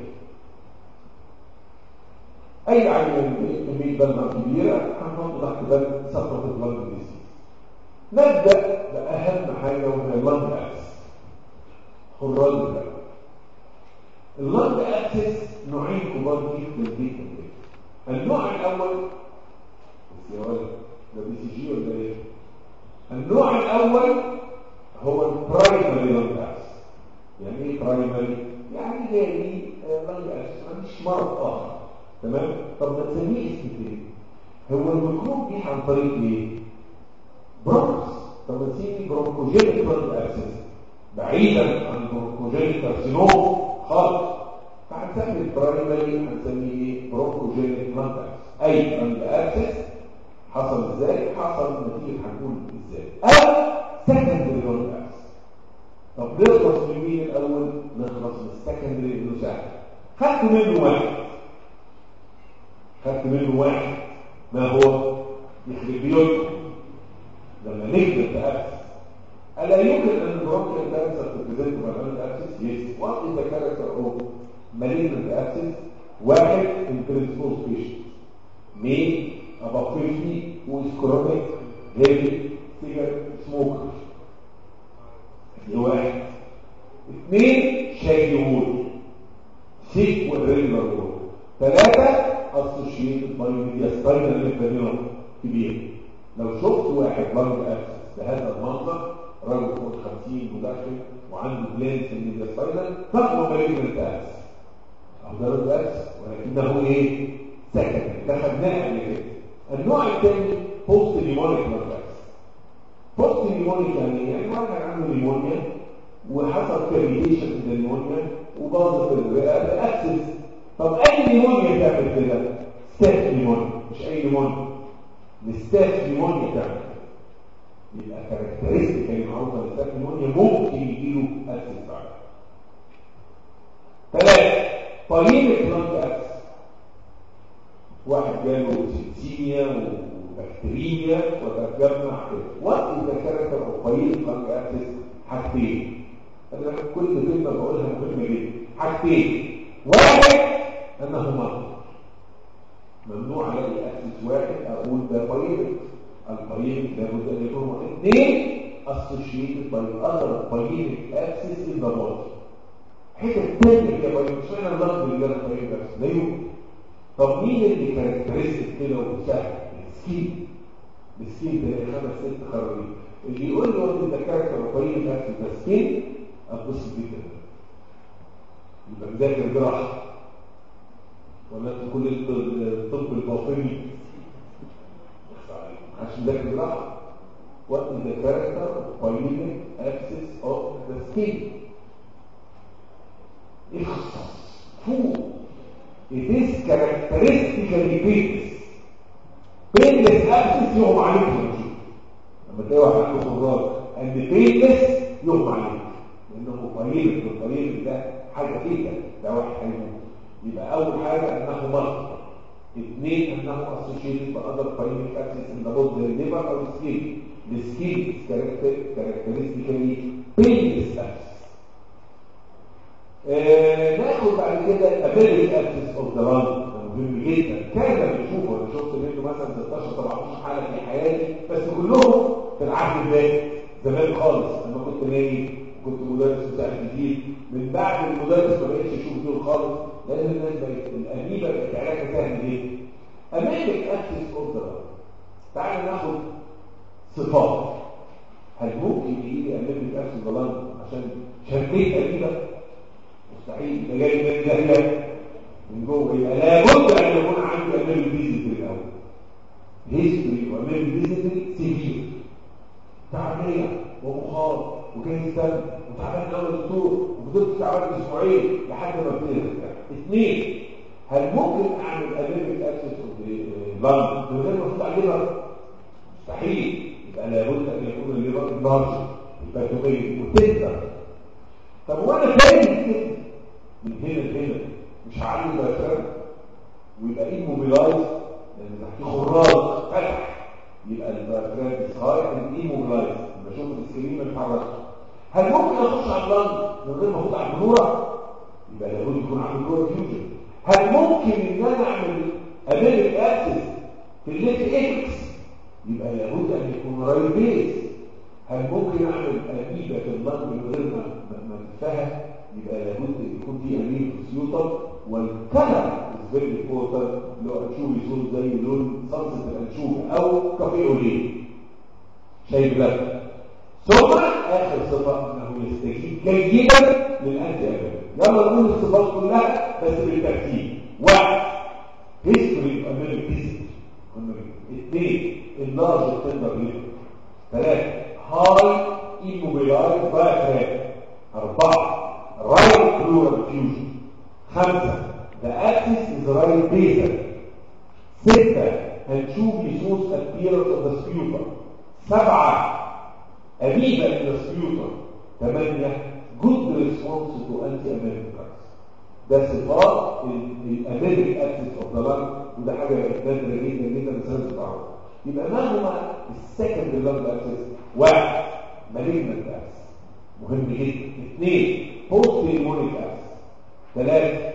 اي عيان كميه دم كبيره هنحط تحت بند سقط اللنج ديزيز نبدا باهم حاجه وهي اللنج اكس خراج الدم اللنج اكسس نوعين كبار جدا جدا النوع الاول بس يا ولد ده بي سي جي ولا ايه النوع الاول هو البرايمري لانج اكسس يعني ايه برايمري يعني جاي لانج اكسس ما عنديش مرض اخر تمام طب ما تسميه اسم تاني هو الميكروب جه عن طريق ايه برونكس طب ما تسميه برونكوجينيك لانج اكسس بعيدا عن برونكوجينيك كارسينوم خالص فهنسمي البرايمري هنسميه ايه برونكوجينيك لانج اكسس اي لانج اكسس حصل ازاي حصل نتيجه هنقول ازاي او سكندري لانج اكسس طب نخلص من مين الاول نخلص من السكندري انه سهل خدت منه واحد خدت منه واحد ما هو يخرب بيوتكم لما نكتب تأكسس ألا يمكن أن البرونكيال كانسر تبريزنت مالجنت أكسس؟ يس وات إز ذا كاركتر أوف malignant أكسس؟ واحد in predisposed patients male above 50 who is chronic heavy cigarette smoker دي واحد اثنين شاي وول سيك والريجولار وول ثلاثة associated by mediastinal lymphadenoma كبير لو شفت واحد لانج اكسس بهذا المنظر رجل فوق 50 مدخن وعنده جلاند في الميدياستاينال فهو مالجنت ابس او ده رد ابس ولكنه ايه سكن ده خدناه قبل كده النوع الثاني بوست نيمونيك رد ابس بوست نيمونيك يعني ايه يعني واحد عنده نيمونيا وحصل كريتيشن في النيمونيا وباظت الرئه باكسس طب اي نيمونيا تعمل كده ستاف نيمونيا مش اي نيمونيا الستاف نيمونيا تعمل يبقى كاركترستيك المعروفه للستاف نيمونيا ممكن يجيله اكسس بعد ثلاثة طريقة لانج اكسس واحد جاله سيتيميا وبكتيريا وتجمع وات ذا كاركتر اوف طريقة لانج اكسس حاجتين انا كل كلمه بقولها مهمه جدا حاجتين واحد انه مرض ممنوع على اكسس واحد اقول ده طريقة الطريق لابد ان يكون مرض اثنين associated by other طريقة access in the body حته تانية يا باي مش انا اللفظ اللي انا طريق بس لا يمكن طب مين اللي كاركترستيك كده وسهل السكين السكين تلاقي خمس ست خرابيط اللي يقول لي وانت ده كاركتر طريق الاكل ده سكين اتبص جدا يبقى مذاكر جراحه ولا انت كل الطب الباطني عشان مذاكر جراحه وقت ذا كاركتر طريق اكسس اوف ذا سكين اختصاص فوق it is characteristically painless painless access يغمى عليك لما تلاقي واحد عنده خراج and painless يغمى عليك لانه طريق والطريق ده حاجه كده ده واحد هيموت يبقى اول حاجه انه مرض اثنين انه associated بأذر طريق access in the body liver او skin the skin is characteristically painless access آه ناخد بعد كده الابيلي اكسس اوف ذا ران مهم جدا كان بنشوفه انا شفت منه مثلا 16 17 حاله في حياتي بس كلهم في العهد الباقي زمان خالص لما كنت نايم كنت مدرس مساعد جديد من بعد المدرس ما بقتش اشوف دول خالص لان الناس بقت الاميبا بقت علاجها سهل جدا اميبك اكسس اوف ذا ران تعال ناخد صفات هل ممكن يجي لي اميبك اكسس اوف ذا ران عشان شديت اميبا مستحيل ده جاي من جهله من جوه يبقى لابد ان يكون عندي اميل فيزيتري الاول هيستوري واميل فيزيتري سيفير تعبانه وبخار وجاي دم وتعبان قوي دكتور وفضلت تعبان اسبوعين لحد ما بترجع اثنين هل ممكن اعمل اميل اكسس لندن من غير ما احط عليه مستحيل يبقى لابد ان يكون الليفر لارج يبقى تبين وتقدر طب وانا فاهم كده من هنا لهنا مش هعلي البيتران ويبقى ايه موبيلايز لان تحتيه خراج فتح يبقى البيتران هاي اند ايه موبيلايز بشوف السكرين ما بيتحركش هل ممكن اخش على اللنج من غير ما افوت على البلوره يبقى لابد يكون عندي بلوره فيوجن هل ممكن ان انا اعمل ابيلت اكسس في الليفت اكس يبقى لابد ان يكون رايت بيس هل ممكن اعمل اميبا في اللنج من غير ما ما تتفهم يبقى لابد يكون في امين فيسيوتر والكلر فيري امبورتنت اللي هو انشوبي يكون زي لون صلصه الانشوبي او كافيه اوليه شايف ده ثم اخر صفه انه يستجيب جيدا للانتي امين يلا نقول الصفات كلها بس بالترتيب واحد هيستوري امين فيزيك اثنين اللارج تندر ليفر ثلاثه هاي ايموبيلايز باك أربعة right pleural fusion خمسة the axis is right basal ستة هنشوف يسوس appearance of the sputum سبعة أميبا in the sputum ثمانية good response to anti-American drugs ده صفات الأمريكان axis of the lung وده حاجة نادرة جدا جدا بس لازم تعرفها يبقى ما هما السكند lung axis واحد malignant axis مهم جدا اثنين بوست هيمونيك اكس ثلاثة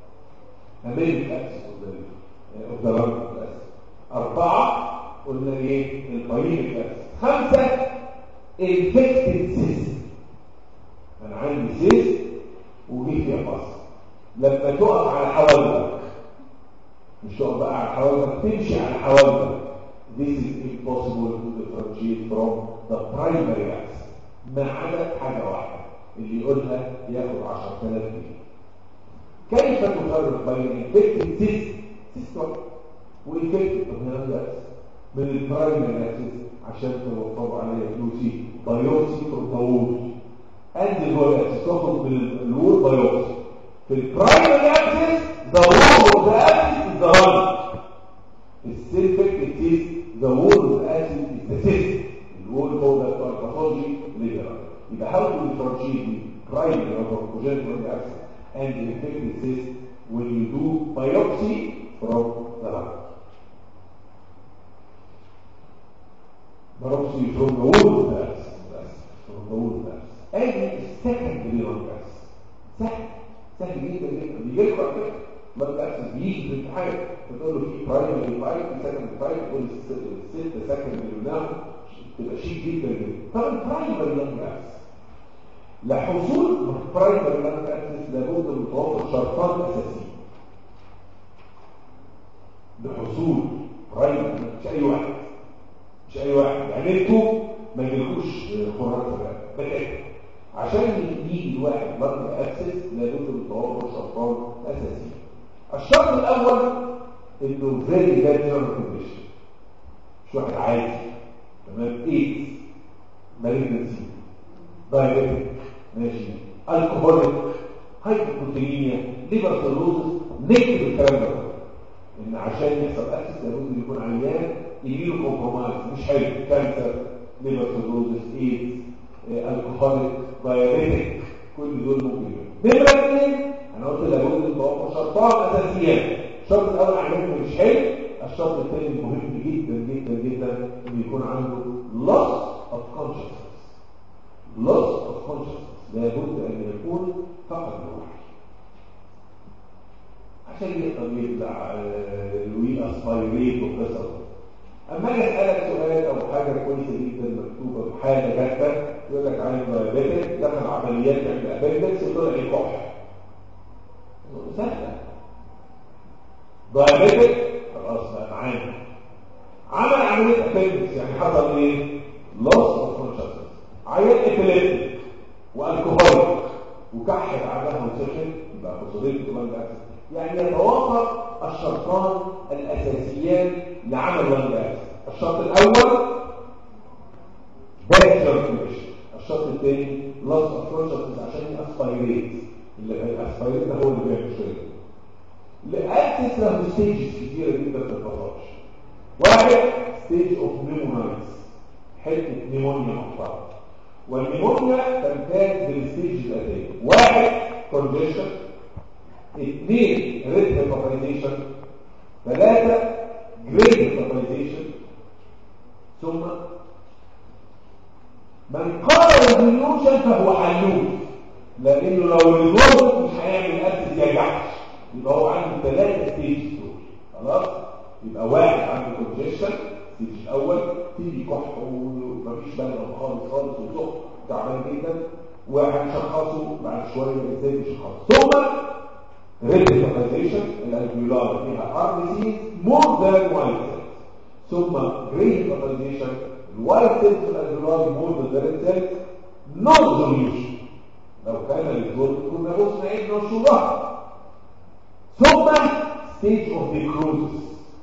اميليك اكس اوف ذا لانج اكس أربعة قلنا ايه البايليك اكس خمسة انفكتد سيست انا عندي سيست وجي فيها فصل لما تقف على حوالك مش تقف بقى على حوالك تمشي على حوالك this is impossible to differentiate from the primary axis ما عدا حاجة واحدة اللي يقولها ياخد 10000 جنيه كيف تفرق بين انفكتد سيست سيست وانفكتد من البرايمري اكسس عشان توفروا عليا فلوسي بايوبسي فروم ذا وول انزل جوه الاكسس تاخد من الوول بايوبسي في البرايمري اكسس ذا وول اوف ذا اكسس از ذا ران السيلفكتد سيست ذا وول اوف ذا اكسس از ذا سيست الوول هو ده بتاع الباثولوجي ليجرال يبقى how to differentiate the primary or congenital access and the infected cyst when you do biopsy from the lung. Biopsy from the wound cells, from the wound cells. And secondary lung access. سهل سهل جدا جدا بيجي لكم على فكره lung access بيجي في الامتحان بتقول له في primary type في secondary type تقول الست secondary نعم تبقى شيك جدا جدا طب البرايمري lung access لحصول برايمري لانج اكسس لابد من توافر شرطان اساسيين لحصول برايمري مش اي واحد مش اي واحد يعني انتوا ما يجيلكوش خراج بكاء عشان يجي الواحد لانج اكسس لابد من توافر شرطان اساسيين الشرط الاول انه فيري باد كونديشن مش واحد عادي تمام ايدز مالجنسي دايبيتك ماشي الكحوليك هايبوبروتينيا ليفر سيروزس نكتب الكلام ده ان عشان يحصل اكسس لابد يكون عيان يجيله كومبرومايز مش حلو كانسر ليفر سيروزس ايدز الكحوليك دايابيتك كل دول ممكن نمره اثنين انا قلت لابد من توفر شرطان اساسيان الشرط الاول عيان مش حلو الشرط الثاني مهم جدا جدا جدا ان يكون عنده loss of consciousness loss of consciousness لابد ان يكون فقط الوحي عشان يقدر يبلع ويأسبايريت وقصص اما اجي اسالك سؤال او حاجه كويسه جدا مكتوبه بحاجه جاهزه يقول لك عين دايابيتك دخل عمليات يعمل ابندكس وطلع لي كح سهله دايابيتك خلاص بقى معانا عمل عمليه ابندكس يعني حصل ايه؟ loss of consciousness عيان ابيليبتيك والكحوليك وكح بعدها وسخن يبقى خصوصيه كمان الاكسس يعني يتوافر الشرطان الاساسيان لعمل لانج اكسس الشرط الاول باك سيركيوليشن الشرط الثاني لاس اوف كونشسنس عشان اسبايريت اللي الاسبايريت ده هو اللي بيعمل شويه الاكسس له ستيجز كتيره جدا في الباثولوجي واحد ستيج اوف نيمونايتس حته نيمونيا محترمه والنيمونيا تمتاز بالستيج الاتيه واحد كونجيشن اثنين ريد هيباتيزيشن ثلاثة جريد هيباتيزيشن ثم من قال الريزولوشن فهو حلول لانه لو الريزولوشن مش هيعمل اسيد يجعش يبقى هو عنده ثلاثة ستيج دول خلاص يبقى واحد عنده كونجيشن الستيج الاول تيجي كح ومفيش بلغم خالص خالص وزق تعبان جدا وهنشخصه بعد شويه ازاي نشخصه ثم ريديفايزيشن الالفيولار فيها ار بي سي مور ذان وايت ثم ريديفايزيشن الوايت سيلز في الالفيولار مور ذان ريد سيلز نو سوليوشن لو كان الجول كنا بص نعيد نشوفها ثم ستيج اوف نيكروز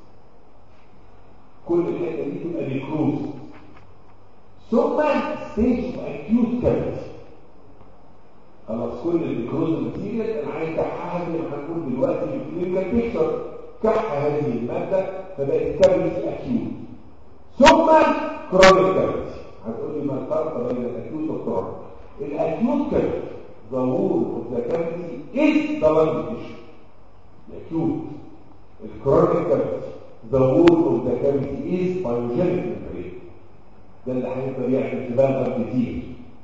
كل الحته دي تبقى نيكروز ثم ستيج اوف اكيوت كافيتي خلاص كل النيكروز ماتيريال انا عايز كحها زي ما هنقول دلوقتي في الكلينيكال بيكتشر كح هذه الماده فبقت كافيتي اكيوت ثم كرونيك كافيتي هتقول لي ما الفرق بين الاكيوت والكرونيك الاكيوت كافيتي the wall of the cavity is the lung tissue acute الكرونيك كافيتي the wall of the cavity is pyogenic membrane ده اللي هيقدر يعمل تبالغ كتير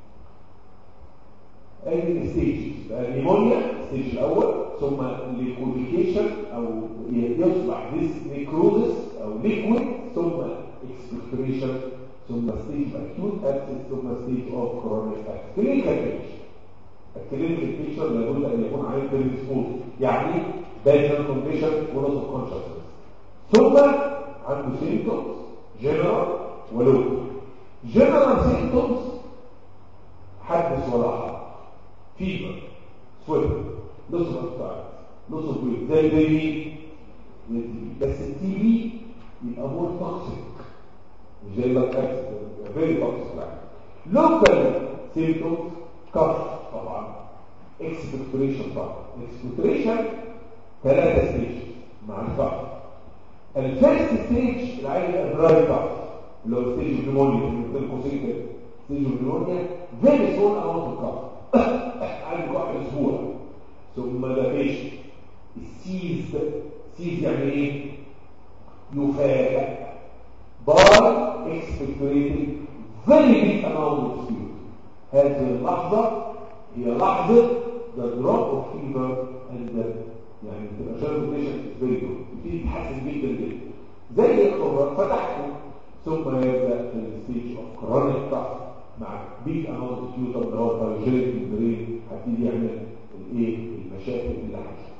ادي الستيج النيمونيا الستيج الاول ثم ليكوديكيشن او يصبح ديس نيكروزس او ليكويد ثم اكسبكتوريشن ثم ستيج اكيوت اكسس ثم ستيج اوف كرونيك اكسس كلينيكال بيكتشر الكلينيكال بيكتشر لابد ان يكون عليه بريديسبوز يعني باترن كونديشن ولوس اوف كونشسنس ثم عنده سيمتومز جنرال ولوكال جنرال سيمتومز حدث ولا حرج فيبر سويت لوس اوف ابتايت لوس اوف ويت زي زي مين بس التي بي يبقى مور توكسيك مش زي ما كانت فيري توكسيك لوكال سيمتومز كف طبعا اكسبكتوريشن طبعا اكسبكتوريشن ثلاثة ستيج مع الكف الفيرست ستيج العين الابراج كف اللي هو ستيج نيمونيا بين قوسين كده ستيج نيمونيا فيري سول اماونت اوف كف عندك واحد اسبوع ثم ده فيش السيز سيز يعني ايه يفاجئ by expectorating very big amount of fluid هذه اللحظة هي لحظة the drop of fever and the يعني تبقى شرب condition is very good بتيجي تتحسن جدا جدا زي الخبرة فتحته ثم يبدأ في الستيج of chronic cough مع big amount of fluid اللي هو البارجيليك البرين هتيجي يعمل الايه المشاكل اللي هتشوفها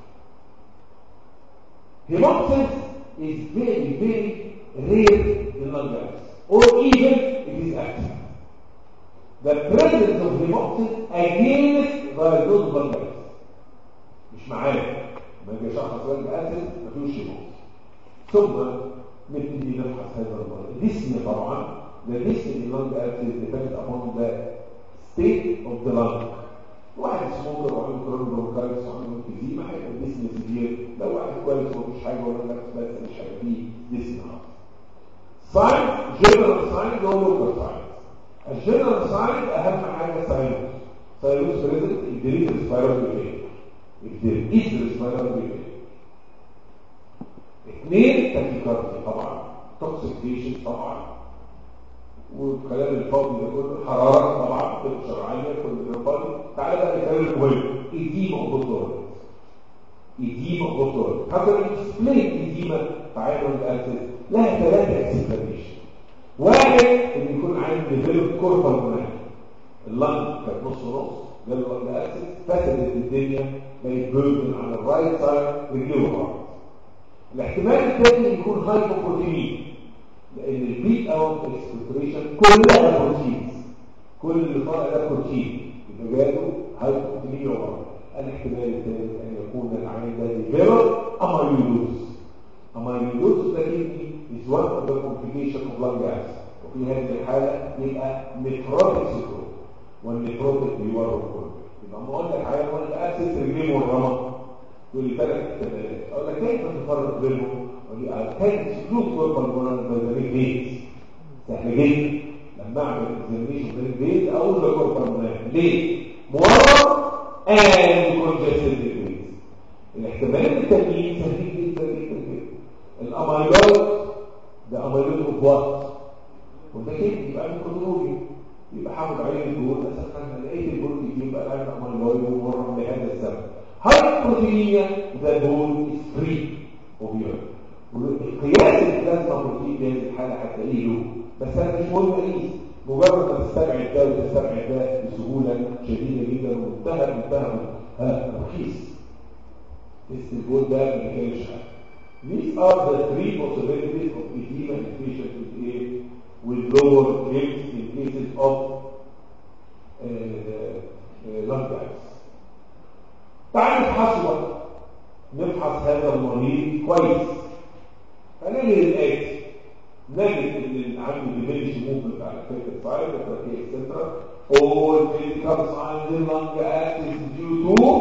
Hemoptysis is very, very rare in lung cancer, or even it is active. The presence of hemoptysis against diagnosed lung cancer. مش معانا ما يجي شخص lung cancer ما فيهوش hemoptysis. ثم نبتدي نبحث هذا المرض. الاسم طبعا the risk in lung cancer depends upon the state of the lung. واحد سموكر وعنده كرون برونكايتس وعنده انفيزيما هيبقى الجسم سيفير لو واحد كويس ومفيش حاجه ولا نفس بس مش هيبقى فيه جسم ساين جنرال ساين هو لوكال ساين الجنرال ساين اهم حاجه ساينوس ساينوس بريزنت الدريس ريسبيراتوري فين الدريس ريسبيراتوري فين اثنين تاكيكارديا طبعا توكسيكيشن طبعا والكلام الفاضي ده كله حراره طبعا شرعيه كل ده فاضي تعالى بقى الكلام المهم ايديما اوبوتور ايديما اوبوتور هذا اكسبلين ايديما تعالوا الاساس لها ثلاثه اكسبلانيشن واحد ان يكون عندي ديفلوب كوربال هناك اللنج كانت نص نص جاله لنج اسيد فسدت الدنيا بقت بيردن على الرايت سايد رجليه بعض الاحتمال الثاني يكون هايبوبروتينين لان البيت اوت اكسبكتوريشن كلها بروتينز كل اللي طالع ده بروتين يبقى جاله هايبوبروتينيا ورا الاحتمال الثالث ان يكون العين ده ديفلوب امايلوز امايلوز ده كدني is one of the complication of lung gas وفي هذه الحاله يبقى نيكروتيك سيكرو والنيكروتيك بيورم كله يبقى اما اقول لك عيان وانت اسس رجليه مرمى تقول لي ثلاث كلمات اقول لك كيف تفرق بينهم اقول لي كانت فلوس ويبقى البرنامج بيز سهل جدا لما اعمل اكزامينشن بالبيز اقول لك البرنامج ليه؟ مورم and congested بيز الاحتمال التانيين سهلين جدا جدا جدا الاميلويد ده اميلويد اوف وات وده كده يبقى عنده كنترول يبقى حاول عين الجول اساسا انا لقيت الجول دي يبقى عنده اميلويد ومورم لهذا السبب هايبروتينيا ذا بول از فري اوبيويد قياس البلازما بروتين في هذه الحاله هتلاقيه له بس انا مش مهم اقيس مجرد ما تستبعد ده وتستبعد ده بسهوله شديده جدا ومنتهى منتهى ها رخيص تست الجول ده ما كانش حاجه These are the three possibilities of edema in patients with A with lower limbs in cases of uh, uh, lung cancer. تعال نفحص نفحص هذا المريض كويس هنجد الآتي نجد ان عنده ديمينش موفمنت على فكره سايد التراكيه اكسترا all clinical signs in lung acid due to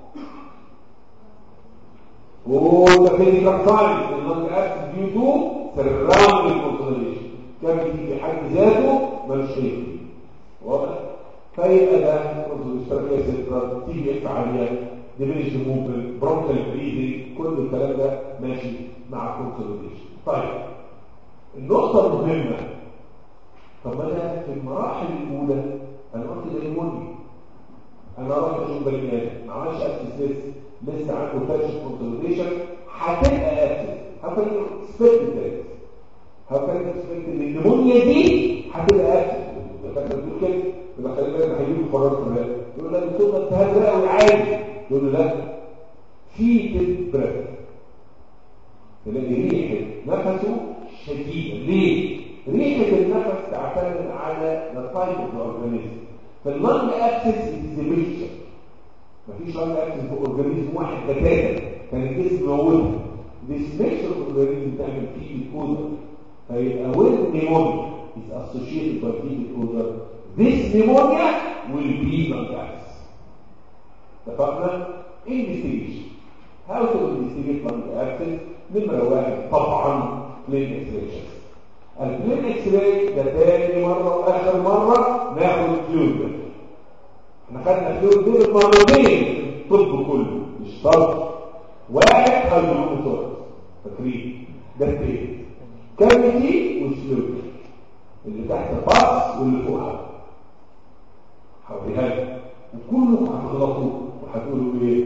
all the clinical signs in lung acid due to surrounding consolidation كان في حد ذاته ملوش شيء واضح فيبقى ده التراكيه اكسترا تيجي عاليه ديمينش موفمنت برونكال بريدنج كل الكلام ده ماشي مع كونسوليديشن طيب النقطة المهمة طب انا في المراحل الأولى أنا قلت ده نيمونيا أنا رايح أشوف بني آدم ما عملش أكسس لسه لسه عنده فاشل كونسوليديشن هتبقى أكسس هاو كان اكسبكت ذات هاو كان اكسبكت ان النيمونيا دي هتبقى أكسس فاكر بتقول كده يبقى خلي بالك هيجيب قرار في الرئه يقول لك الدكتور ده التهاب رئوي عادي يقول له لا في بريث تلاقي ريحه نفسه شديده ليه ريحه النفس تعتمد على the type of the organism في اللنج اكسس is the mixture مفيش لانج اكسس في اورجانيزم واحد بتاتا كان الجسم موجود this mixture of organism تعمل فيه odor فيبقى when pneumonia is associated by fecal odor this pneumonia will be lung abscess اتفقنا؟ investigation how to investigate lung abscess نمرة واحد طبعا plain extractions البلين اكس راي ده تاني مرة واخر مرة ناخد فلويد احنا خدنا فلويد دي مرتين في الطب كله مش شرط واحد هيدروموتورس فاكرين ده التاني كافيتي وفلويد اللي تحت الباص واللي فوقها هوريها لك وكلكم هتغلطوا وهتقولوا ايه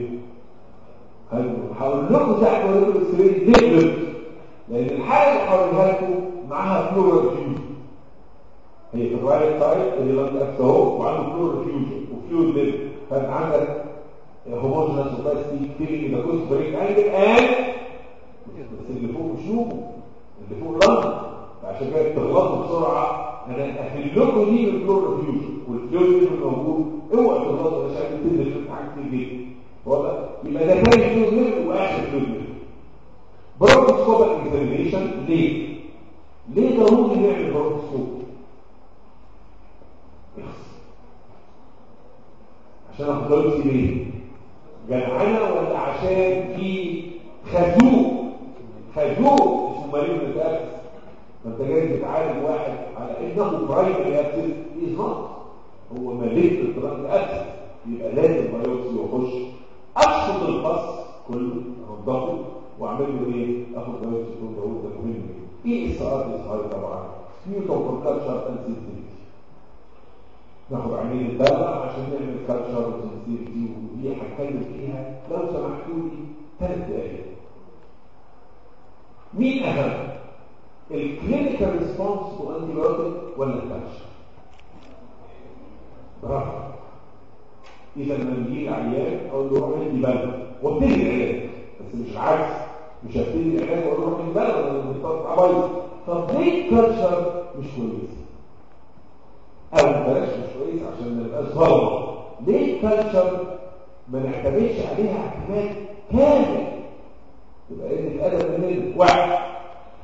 هقول لكم تحت ورقه الاكس راي لان الحاله اللي هوريها لكم معاها فلورال فيوجن هي في الرايت سايد اللي لانج اكس اهو وعنده فلورال فيوجن وفلويد ليفل فانت عندك هوموجينس اوباسيتي فيلينج ذا كوست بريك انجل اند بس اللي فوق مش نوبه اللي فوق لانج عشان كده تغلطوا بسرعه انا اقفل لكم دي بالفلورال فيوجن والفلويد ليفل موجود اوعى تغلطوا عشان تنزل في حاجات كتير جدا واضح يبقى ده تاني فلويد ليفل واخر فلويد ليفل بروكسكوبال اكزامينيشن ليه؟ ليه ضروري نعمل بروكسكوب؟ عشان اخد ليه؟ جدعنه ولا عشان في خازوق خازوق اسمه مريض متأكس ما انت جاي بتعالج واحد على انه برايمري اكسس از نوت هو مليء بالترانك اكسس يبقى لازم بايوبسي يخش اشفط الفص كله انضفه واعمل له ايه اخد بايوبسي كله ده ده مهم ايه اس ار اس هاي طبعا نيوتن فور كالتشر اند سنسيتيفيتي ناخد عينين الدم عشان نعمل كالتشر وسنسيتيفيتي ودي هنتكلم فيها لو سمحتوا لي ثلاث دقائق مين اهم الكلينيكال ريسبونس تو انتي بايوتيك ولا الكالتشر برافو اذا لما يجي عيان اقول له روح عندي بلد وابتدي العلاج بس مش العكس مش هبتدي العلاج واقول له روح عندي بلد ولا بتطلع بايظ طب ليه الكالتشر مش كويس او بلاش مش كويس عشان ما نبقاش ظلمه ليه الكالتشر ما نعتمدش عليها اعتماد كامل يبقى ان الادب منه واحد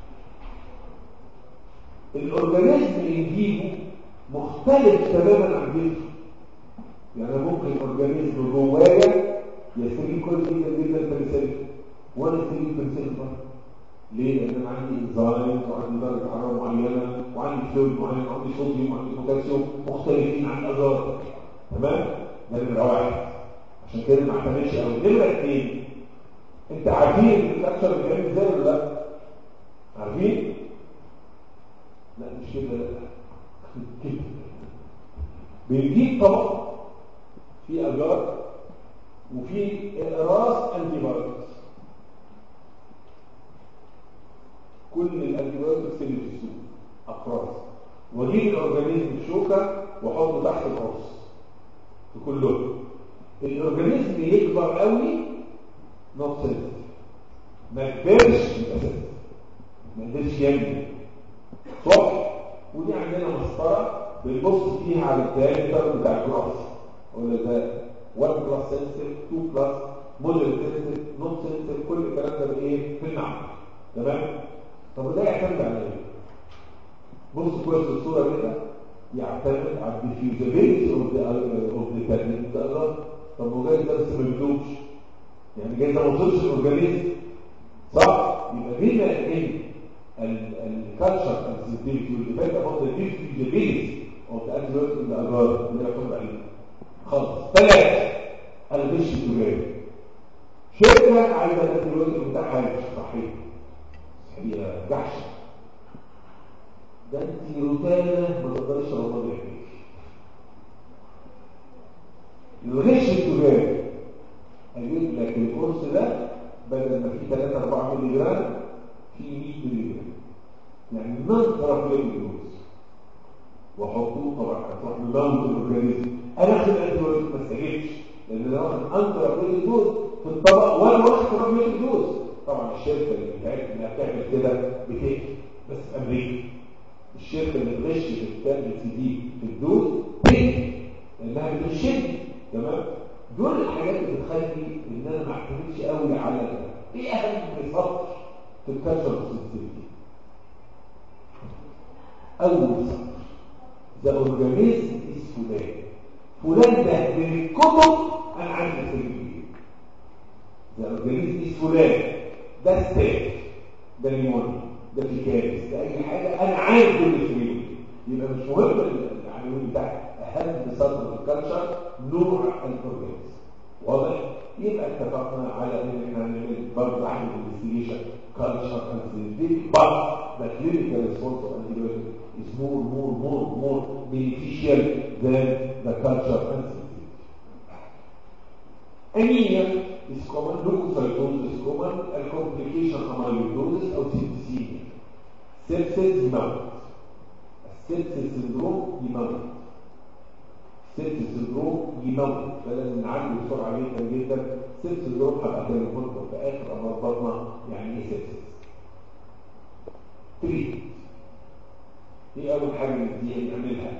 الاورجانيزم اللي نجيبه مختلف تماما عن جسمه يعني ممكن اورجانيزم جوايا يستجيب كل جدا جدا بنسلين وانا استجيب بنسلين ليه؟ لان انا عندي انزايم وعندي درجه حراره معينه وعندي فلويد معين وعندي صوديوم وعندي بوتاسيوم مختلفين عن الاذار تمام؟ ده نمره واحد عشان كده ما اعتمدش قوي نمره اثنين انت عارفين الاكشر بيتعمل ازاي ولا لا؟ عارفين؟ لا مش كده لا كده بنجيب طبق فيه اجار وفي راس انتي بايوتكس كل الانتي بايوتكس اللي في السوق اقراص واجيب الاورجانيزم بشوكه واحطه تحت القرص في كلهم الاورجانيزم يكبر قوي نوت سنسيتيف ما كبرش يبقى سنسيتيف ما قدرش ينمو صح ودي عندنا مسطره بنبص فيها على الدايمتر بتاع الكلاس ولا ده 1 بلس سنسيتيف 2 بلس موديل سنسيتيف نوت سنسيتيف كل الكلام ده بايه في المعمل تمام طب وده يعتمد على ايه بص كويس الصوره كده يعتمد على الديفيوزابيلتي اوف ذا اوف ذا تابلت تقدر طب وجاي ده بس ما يدوبش يعني جاي ده ما وصلش الاورجانيزم صح يبقى بما ان الكالتشر سنسيتيفيتي والديبند اباوت ذا ديفيوزابيلتي اوف ذا انتيبيوتيك ان ذا اجار اللي يعتمد عليه خلاص ثلاثة الغش التجاري شركة عايزة الانتيبيوتيك بتاعها مش صحيح هي جحشة ده انت روتانا ما تقدرش رمضان يحكيك الغش التجاري اجيب لك القرص ده بدل ما فيه 3 4 مللي جرام في 100 مللي جرام يعني نون ثيرابيوتيك دوز واحطوه طبعا هتروح مموت الاورجانيزم انا اخد الانتيبيوتيك ما استجبش لان انا واخد انتيبيوتيك دوز في الطبق وانا واخد ثيرابيوتيك دوز طبعا الشركه اللي بتاعتها انها بتعمل كده بتقفل بس في امريكا الشركه اللي بتغش في بتعمل سي دي في الدوز بتقفل لانها بتغشني تمام دول الحاجات اللي بتخلي ان انا ما اعتمدش قوي على ده ايه اهم سطر في الكالتشر سنسيتيفيتي اول سطر ذا اورجانيزم از فلان فلان ده من الكتب انا عايز اسجل ذا اورجانيزم از فلان ده ستاف ده ليمون ده فيكاريس ده اي حاجه انا عايز كل شيء يبقى مش مهم العناوين بتاعتي اهم سطر في الكالتشر نوع الاورجانيزم واضح يبقى اتفقنا على ان احنا هنعمل برضه احد الانفستيجيشن كالتشر انسيتيفيتي but the clinical response of antibiotic is more more more more beneficial than the culture sensitivity. Anemia is common, leukocytosis is common, a complication amyloidosis أو septicemia. Sepsis يموت. السبسس syndrome يموت. سبسس syndrome يموت. فلازم نعالجه بسرعة جدا جدا. سبسس syndrome هبقى أكلمكم في آخر أمراضنا يعني إيه سبسس. تريد دي أول حاجة دي نعملها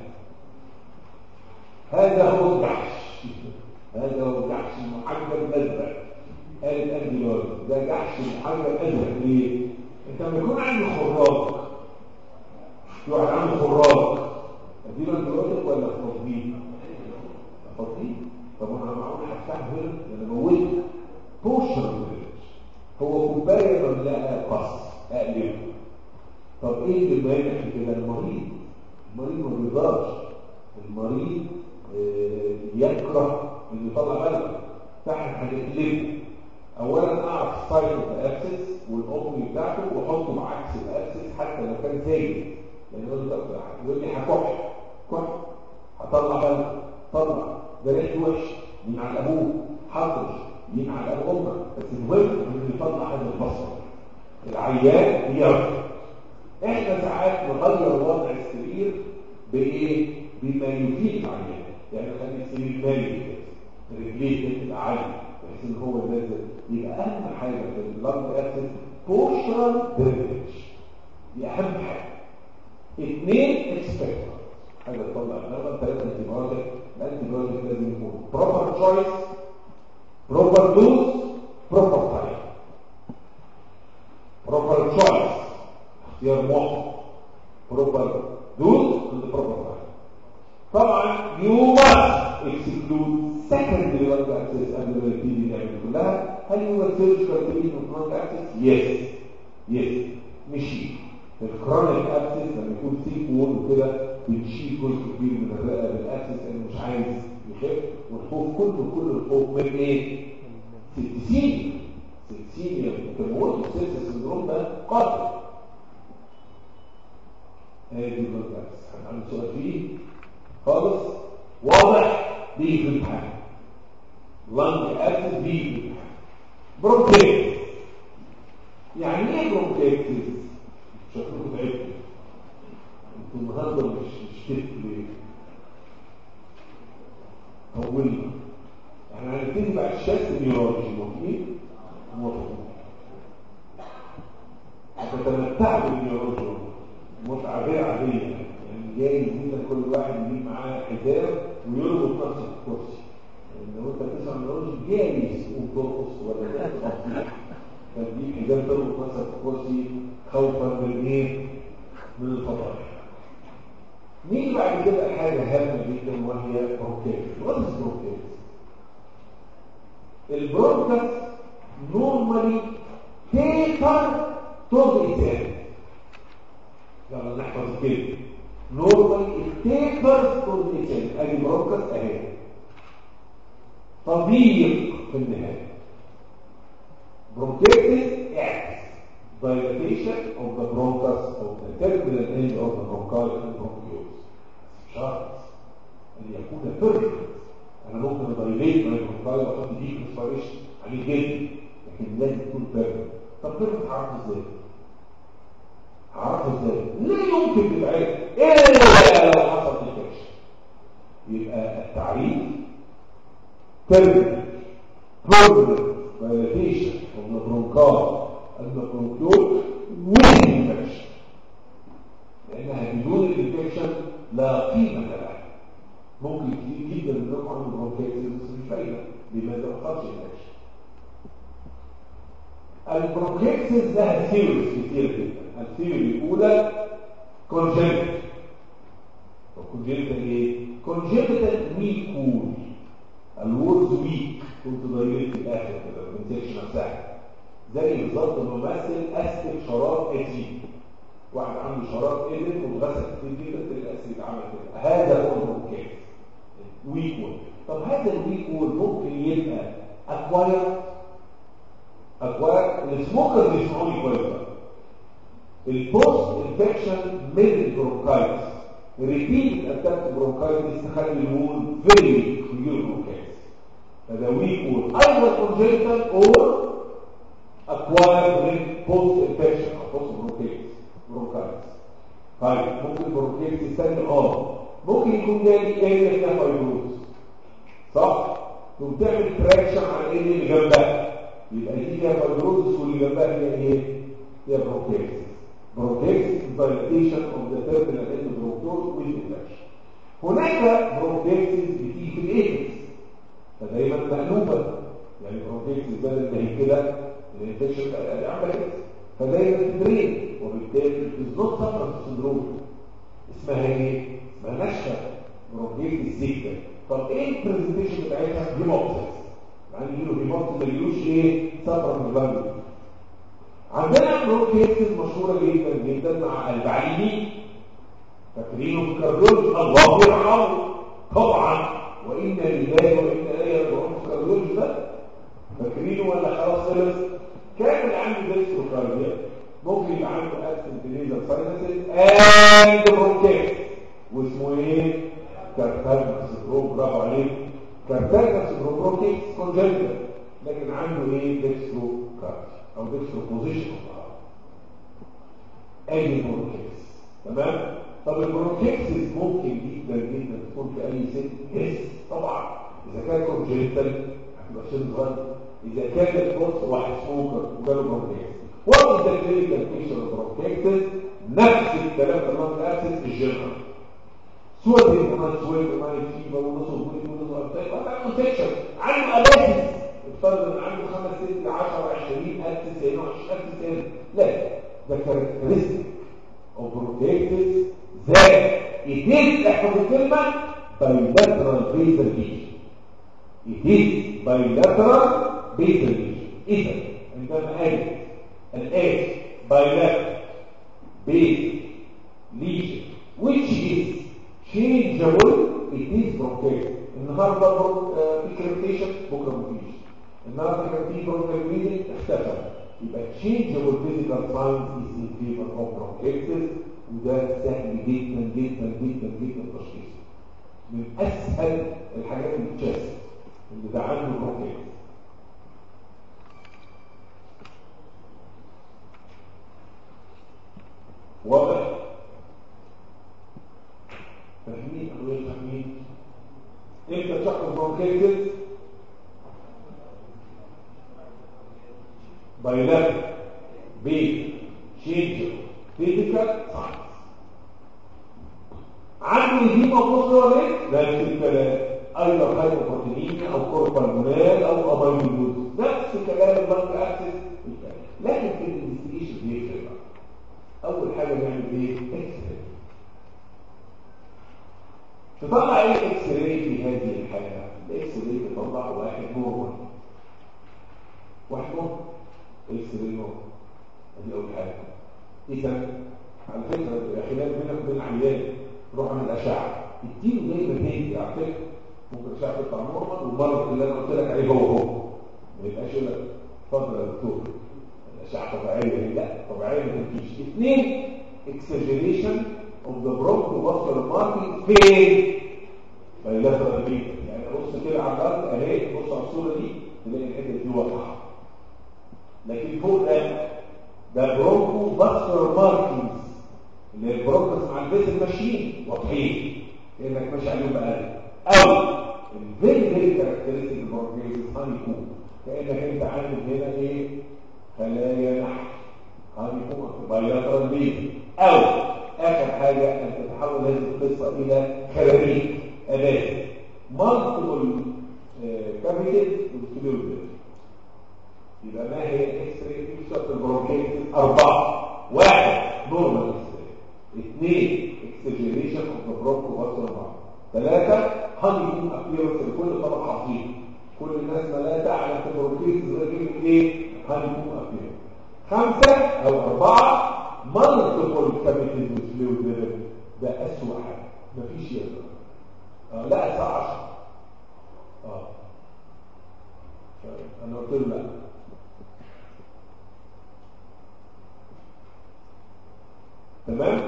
هذا هو الجحش هذا هو الجحش المحجب الأزرق قالت أنت الوالد ده جحش المحجب الأزرق ليه؟ أنت لما يكون عندي خراج في واحد عنده خراج أديله أنتيبيوتيك ولا فاضيين؟ فاضيين طب أنا معقول هفتحه هنا أنا موته بوشر هو كوباية مملأة قص أقلبه طب ايه اللي مانع كده المريض المريض ما بيقدرش المريض آه يكره انه يطلع بلد فاحنا هنقلبه اولا اعرف سايت الابسس والام بتاعته واحطه بعكس الابسس حتى لو كان زايد يعني يقول يقول لي هكح كح هطلع بلد طلع ده ريحه وحش مين على ابوه حطش مين على امك بس المهم انه يطلع هذا البصر العيان يرفض احنا ساعات نغير وضع السرير بايه بما يفيد العيان يعني خلي السرير مالي رجليه تبقى عاليه بحيث ان هو نازل يبقى اهم حاجه في اللنج اكسس بوشرال درينج دي اهم حاجه اثنين اكسبكتور حاجه تطلع دماغك ثلاثه انتباهات الانتباهات لازم يكون بروبر تشويس بروبر دوز بروبر تايم بروبر تشويس اختيار موفق بروبر دوز بروبر تايم طبعا يو ماست اكسكلود سكندري لانج اكسس قبل ما يبتدي النعمه كلها هل هو سيرجيكال تريتمنت لانج اكسس؟ يس يس مشي الكرونيك اكسس لما يكون سيك وول وكده بنشيل جزء كبير من الرئه بالاكسس لانه مش عايز يخف والخوف كله كل الخوف من ايه؟ سيتسيميا سيتسيميا تموت السيرسس سندروم ده قاتل هذه الرئه هنعمل سؤال فيه خالص واضح بيجي في الامتحان لانج اكسس بيجي في الامتحان برونكيتس يعني ايه برونكيتس شكلكم تعبتوا انتوا النهارده مش مش كده ليه طولنا احنا هنبتدي بقى الشاس النيورولوجي موافقين موافقين تتمتعوا بالنيورولوجي متعه غير عاديه يعني جاي يجيب كل واحد يجيب معاه حزام ويربط نفسه في الكرسي يعني لو انت بتسمع النيورولوجي جايز تقوم ترقص ولا تقوم تديك حزام تربط نفسك في الكرسي خوفا من ايه من الفضائح نيجي بعد كده حاجه هامه جدا وهي برونكيتس وات از برونكيتس البرونكس نورمالي كيتر تو لسان يلا نحفظ الكلمه نورمالي كيتر تو لسان ادي برونكس اهي تضييق في النهايه برونكيتس اعكس dilatation of the bronchus of the terminal end of the bronchi and bronchioles شرط ان يكون perfect انا ممكن ادايليت من البرونكاي واحط دي انسبيريشن عليه جدا لكن لازم يكون perfect طب perfect هعرفه ازاي؟ هعرفه ازاي؟ لا يمكن تتعرف الا لو حصل انفكشن يبقى التعريف terminal permanent dilatation of the bronchi البرونكيول والانفكشن لانها بدون الانفكشن لا قيمه لها ممكن كتير جدا منكم عنده برونكيتس بس مش فايده لماذا ما حصلش انفكشن البروكيكسس لها ثيوريز كتير جدا الثيوري الاولى كونجنتال كونجنتال ايه كونجنتال ويك وول الورز ويك كنت ضيقت في الاخر كده ما تنساش نفسها زي بالظبط ممثل اسكت شراب اتي واحد عنده شراب ايدن واتغسل كتير جدا الاسيد عمل كده هذا هو البروكيكس ويك وول طب هذا الويك وول ممكن يبقى اكواير اكواير السموكر بيسمعوني كويس بقى البوست انفكشن من البرونكايتس ريبيت اتاك برونكايتس تخلي الوول فيري ويك ويجيله برونكايتس فده ويك وول ايضا كونجنتال اور اكواير من بوست انفكشن او بوست برونكايتس برونكايتس طيب ممكن برونكايتس يستنى اه ممكن يكون جاي اريا فيها فايبروز صح تقوم تعمل تراكشن على الاريا اللي جنبها يبقى دي فيها فايبروز واللي جنبها فيها ايه فيها برونكايتس برونكايتس dilatation of the terminal end bronchioles with infection هناك برونكايتس بتيجي في الايدز فدايما مقلوبه يعني برونكايتس بدل ما هي كده الانفكشن عملت فدايما تدرين وبالتالي is not sufferance syndrome اسمها ايه؟ اسمها نشفه برونكايتس زيكتا طب ايه البرزنتيشن بتاعتها؟ هيموبسس يعني يجيله هيموبسس ما يجيلوش ايه؟ سفر من عندنا برونكايتس مشهوره جدا جدا مع البعيدي فاكرينه في الكارديولوجي الله يرحمه طبعا وانا لله وانا اليه راجعون في الكارديولوجي ده فاكرينه ولا خلاص خلص كان اللي عنده ديستروكارديا ممكن يبقى عنده اكسنت نيزل ساينسز اند برونكايتس واسمه ايه كارتاجنا سندروم برافو عليك كارتاجنا سندروم برونكايتس كونجنتال لكن عنده ايه ديستروكارديا او ديستروبوزيشن اي برونكيتس تمام طب البرونكيتس ممكن جدا جدا تكون في اي سن يس طبعا اذا كان كونجنتال هتبقى سن صغير اذا كان الفرص واحد سموكر وجاله برونكيتس وات ذا كلينيكال بيكتشر برونكيتس نفس الكلام ده نون اسيس الجنرال سوى دي كمان سوى كمان فيبر ونص وبولي ونص وبتاع وبتاع انفكشن عنده الاسيس افترض ان عنده 5 6 10 20 1000 سنه 20000 سنه لا ده كاركترستيك او بروتيكتس ذات ايديك احفظ الكلمه bilateral basal lesion ايديك bilateral basal lesion اذا عندما قال الاس bilateral basal lesion which is changeable it is bronchitis النهارده في كريمتيشن بكره مفيش النهارده كان في برونكايتس اختفى يبقى changeable physical signs is in favor of bronchitis وده سهل جدا جدا جدا جدا تشخيصه من اسهل الحاجات اللي بتشخص اللي ده عنده برونكايتس واضح فاهمين او غير فاهمين امتى تشخص برونكايتس bilateral بين change physical signs عنده هيما بوصله ليه؟ نفس الكلام ايضا هايبوبروتينيميا او كوربالمونال او اميلوز نفس كلام البنك اكسس لكن في الانفستيجيشن بيفرق اول حاجه نعمل ايه؟ اكس راي تطلع ايه اكس راي في هذه الحاله؟ الاكس راي تطلع واحد نورمال واحد نورمال اكس راي نورمال دي اول حاجه اذا على فكره خلاف بينك وبين العيان روح من الاشعه اديله زي ما تيجي على فكره ممكن الاشعه تطلع نورمال والمرض اللي انا قلت لك عليه هو هو ما يبقاش يقول لك اتفضل يا دكتور الاشعه طبيعيه لا طبيعيه ما تمشيش اثنين اكسجريشن اوف ذا برونكوفاسكولار ماركينج فين بايلاترال ريجن يعني بص كده على الارض اهي بص على الصوره دي تلاقي الحته دي واضحه لكن فوق ده ده برونكو فاسكولار ماركينجز اللي هي البرونكس مع البيت الماشيين واضحين كانك ماشي عليهم بقلب او الفيري فيري كاركترستيك برونكيتس هانيكوم كانك انت عامل هنا ايه خلايا نحل هانيكوم بايلاترال بيت او اخر حاجه ان تتحول هذه القصه الى كراريك ابات مالتيبل كابيتال يبقى ما هي الاكس راي فيوتشر في البرونكيتس اربعه واحد نورمال اكس راي اثنين اكسجريشن اوف ذا برونكو فاسكولار ثلاثه هاني كون ابيرنس لكل طبق حصين كل الناس ما لا تعلم في البرونكيتس غير كلمه ايه هاني كون ابيرنس خمسه او اربعه مالتيبل كابيتال فلويد ليفل ده اسوء حاجه مفيش يقدر آه لا الساعه 10 اه انا قلت له لا تمام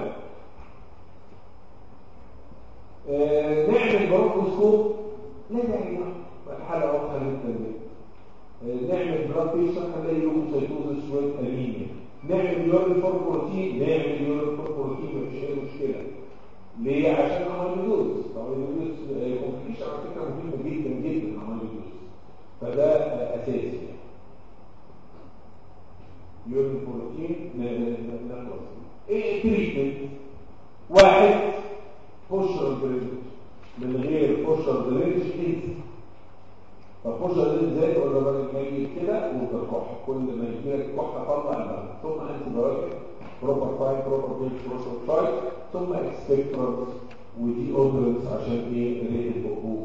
آه نعمل برونكوسكوب لا داعي الحلقه واضحه جدا آه نعمل بلاد بريشر هنلاقي لوكوسايتوزس شويه انيميا نعمل يورين فور بروتين نعمل يورين فور بروتين مفيش اي مشكله ليه عشان اميلوز اميلوز كومبليشن على فكره مهمه جدا جدا اميلوز فده اساسي يورين بروتين نخلص ايه تريتمنت واحد بوشر درينج من غير بوشر درينج انسى فبوشر درينج زي ولا الراجل ميت كده وتكح كل ما يجي لك كحه طلع الدم ثم انتي بايوتيك بروبر تايم بروبر بيل بروبر تايم ثم اكسبكتورز ودي اوردرز عشان ايه ريت البقوق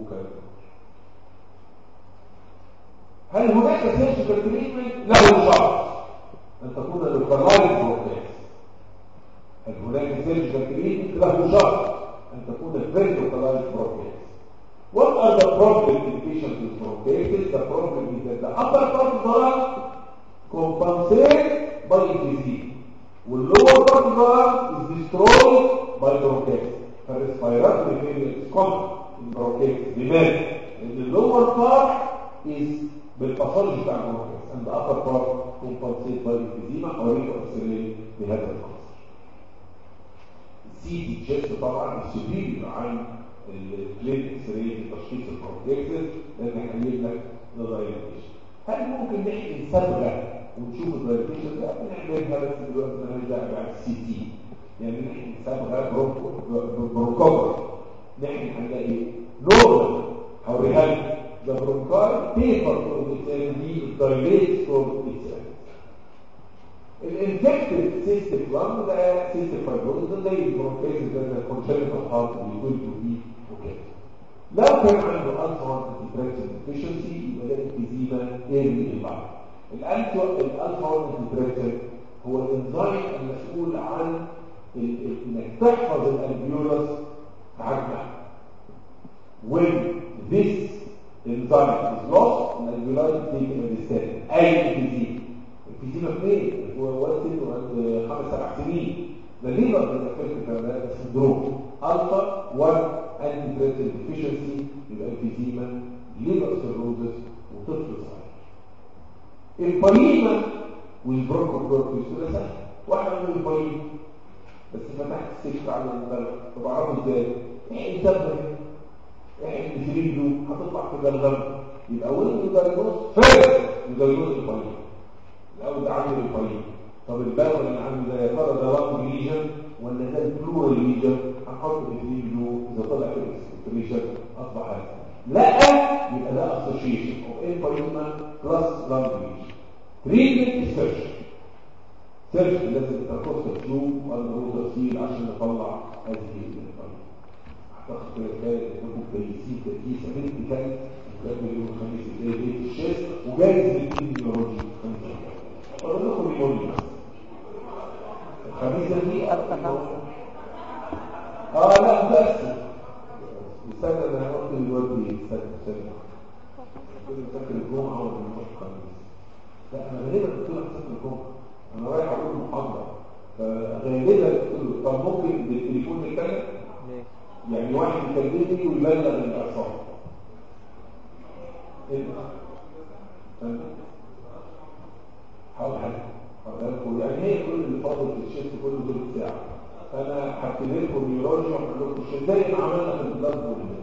هل هناك سيرجيكال تريتمنت له شرط ان تكون لوكالايز بروكيس هل هناك سيرجيكال تريتمنت له شرط ان تكون فيري لوكالايز بروكيس What are the problems in patients with bronchitis? The problem is that the upper part of the lung compensates by emphysema. والlower part of the lung is destroyed by bronchitis. فالريسبيراتوري failure is common in bronchitis. لماذا؟ لأن اللور part is بالباثولوجي بتاع البرونكيتس and the upper part compensated by emphysema أو ريكو أكسرين بهذا الكونسر. السي تي تشيست طبعا السوبيريور عن الكلين اكس راي لتشخيص البرونكيتس لان هيجيب لك دايليتيشن هل ممكن نحقن صبغه ونشوف الدايليتيشن ده بنعملها بس دلوقتي مالهاش دعوه بعد السي تي يعني نحقن صبغه برونكوبر نحقن هنلاقي نورمال هوريها لك ده برونكاي بيبر فور دي الدايليت فور الانفكتد سيستم لانج ده سيستم فايبروز ده زي البرونكيتس ده كونجنتال هارت بيقول بيه وكده لو كان عنده الفا انتجريشن ديفيشنسي يبقى ده انفيزيما ايرلي البعض الالفا الالفا انتجريشن هو الانزيم المسؤول عن انك تحفظ الالفيولس عجمه when this enzyme is lost الالفيولاي taken a distance اي انفيزيما انفيزيما فين؟ هو ولد سنه عند خمس سبع سنين ده ليفر بيتفكر ده سندروم الفا 1 انتي بريتل ديفيشنسي يبقى انفيزيما ليفر سيروزس وطفل صغير البريمة والبروكوكورتيس ده سهل واحد من البريمة بس فتحت السكة على البلد طب اعرفه ازاي؟ احنا تبري احنا نجريله هتطلع في الغم يبقى وين يدرجوز فيرست يدرجوز البريمة الاول ده عامل البريمة طب الباقي اللي عنده ده يا ترى ده لانج ليجن ولا ده البلورال ليجن هنحط الاثنين له اذا طلع في الاكسبريشن اصبح هذا لا يبقى ده اسوشيشن اوف امبريما بلس لانج ليجن تريتمنت سيرش سيرش لازم تركز تشوف والروتر سيل عشان نطلع هذه الامبريما اعتقد كده كفايه انكم كويسين تركيزه بنت كانت وكان يوم الخميس الجاي بيت الشيست وجايز الاثنين نيورولوجي الخميس الجاي فضلكم يقول لي الخميسة دي اه لا بس استنى انا قلت للوالدي استنى استنى كل فاكر الجمعة ولا مش الخميس لا انا غالبا قلت له فاكر الجمعة انا رايح اقول محاضرة فغالبا قلت له طب ممكن بالتليفون نتكلم يعني واحد يكلمني ويبلغ الاعصاب ايه ده؟ حاول حاجة يعني هي كل اللي فاضل في الشيست كله دول ساعة فانا هكتب لكم نيورولوجي وهقول لكم زي ما عملنا في البلاد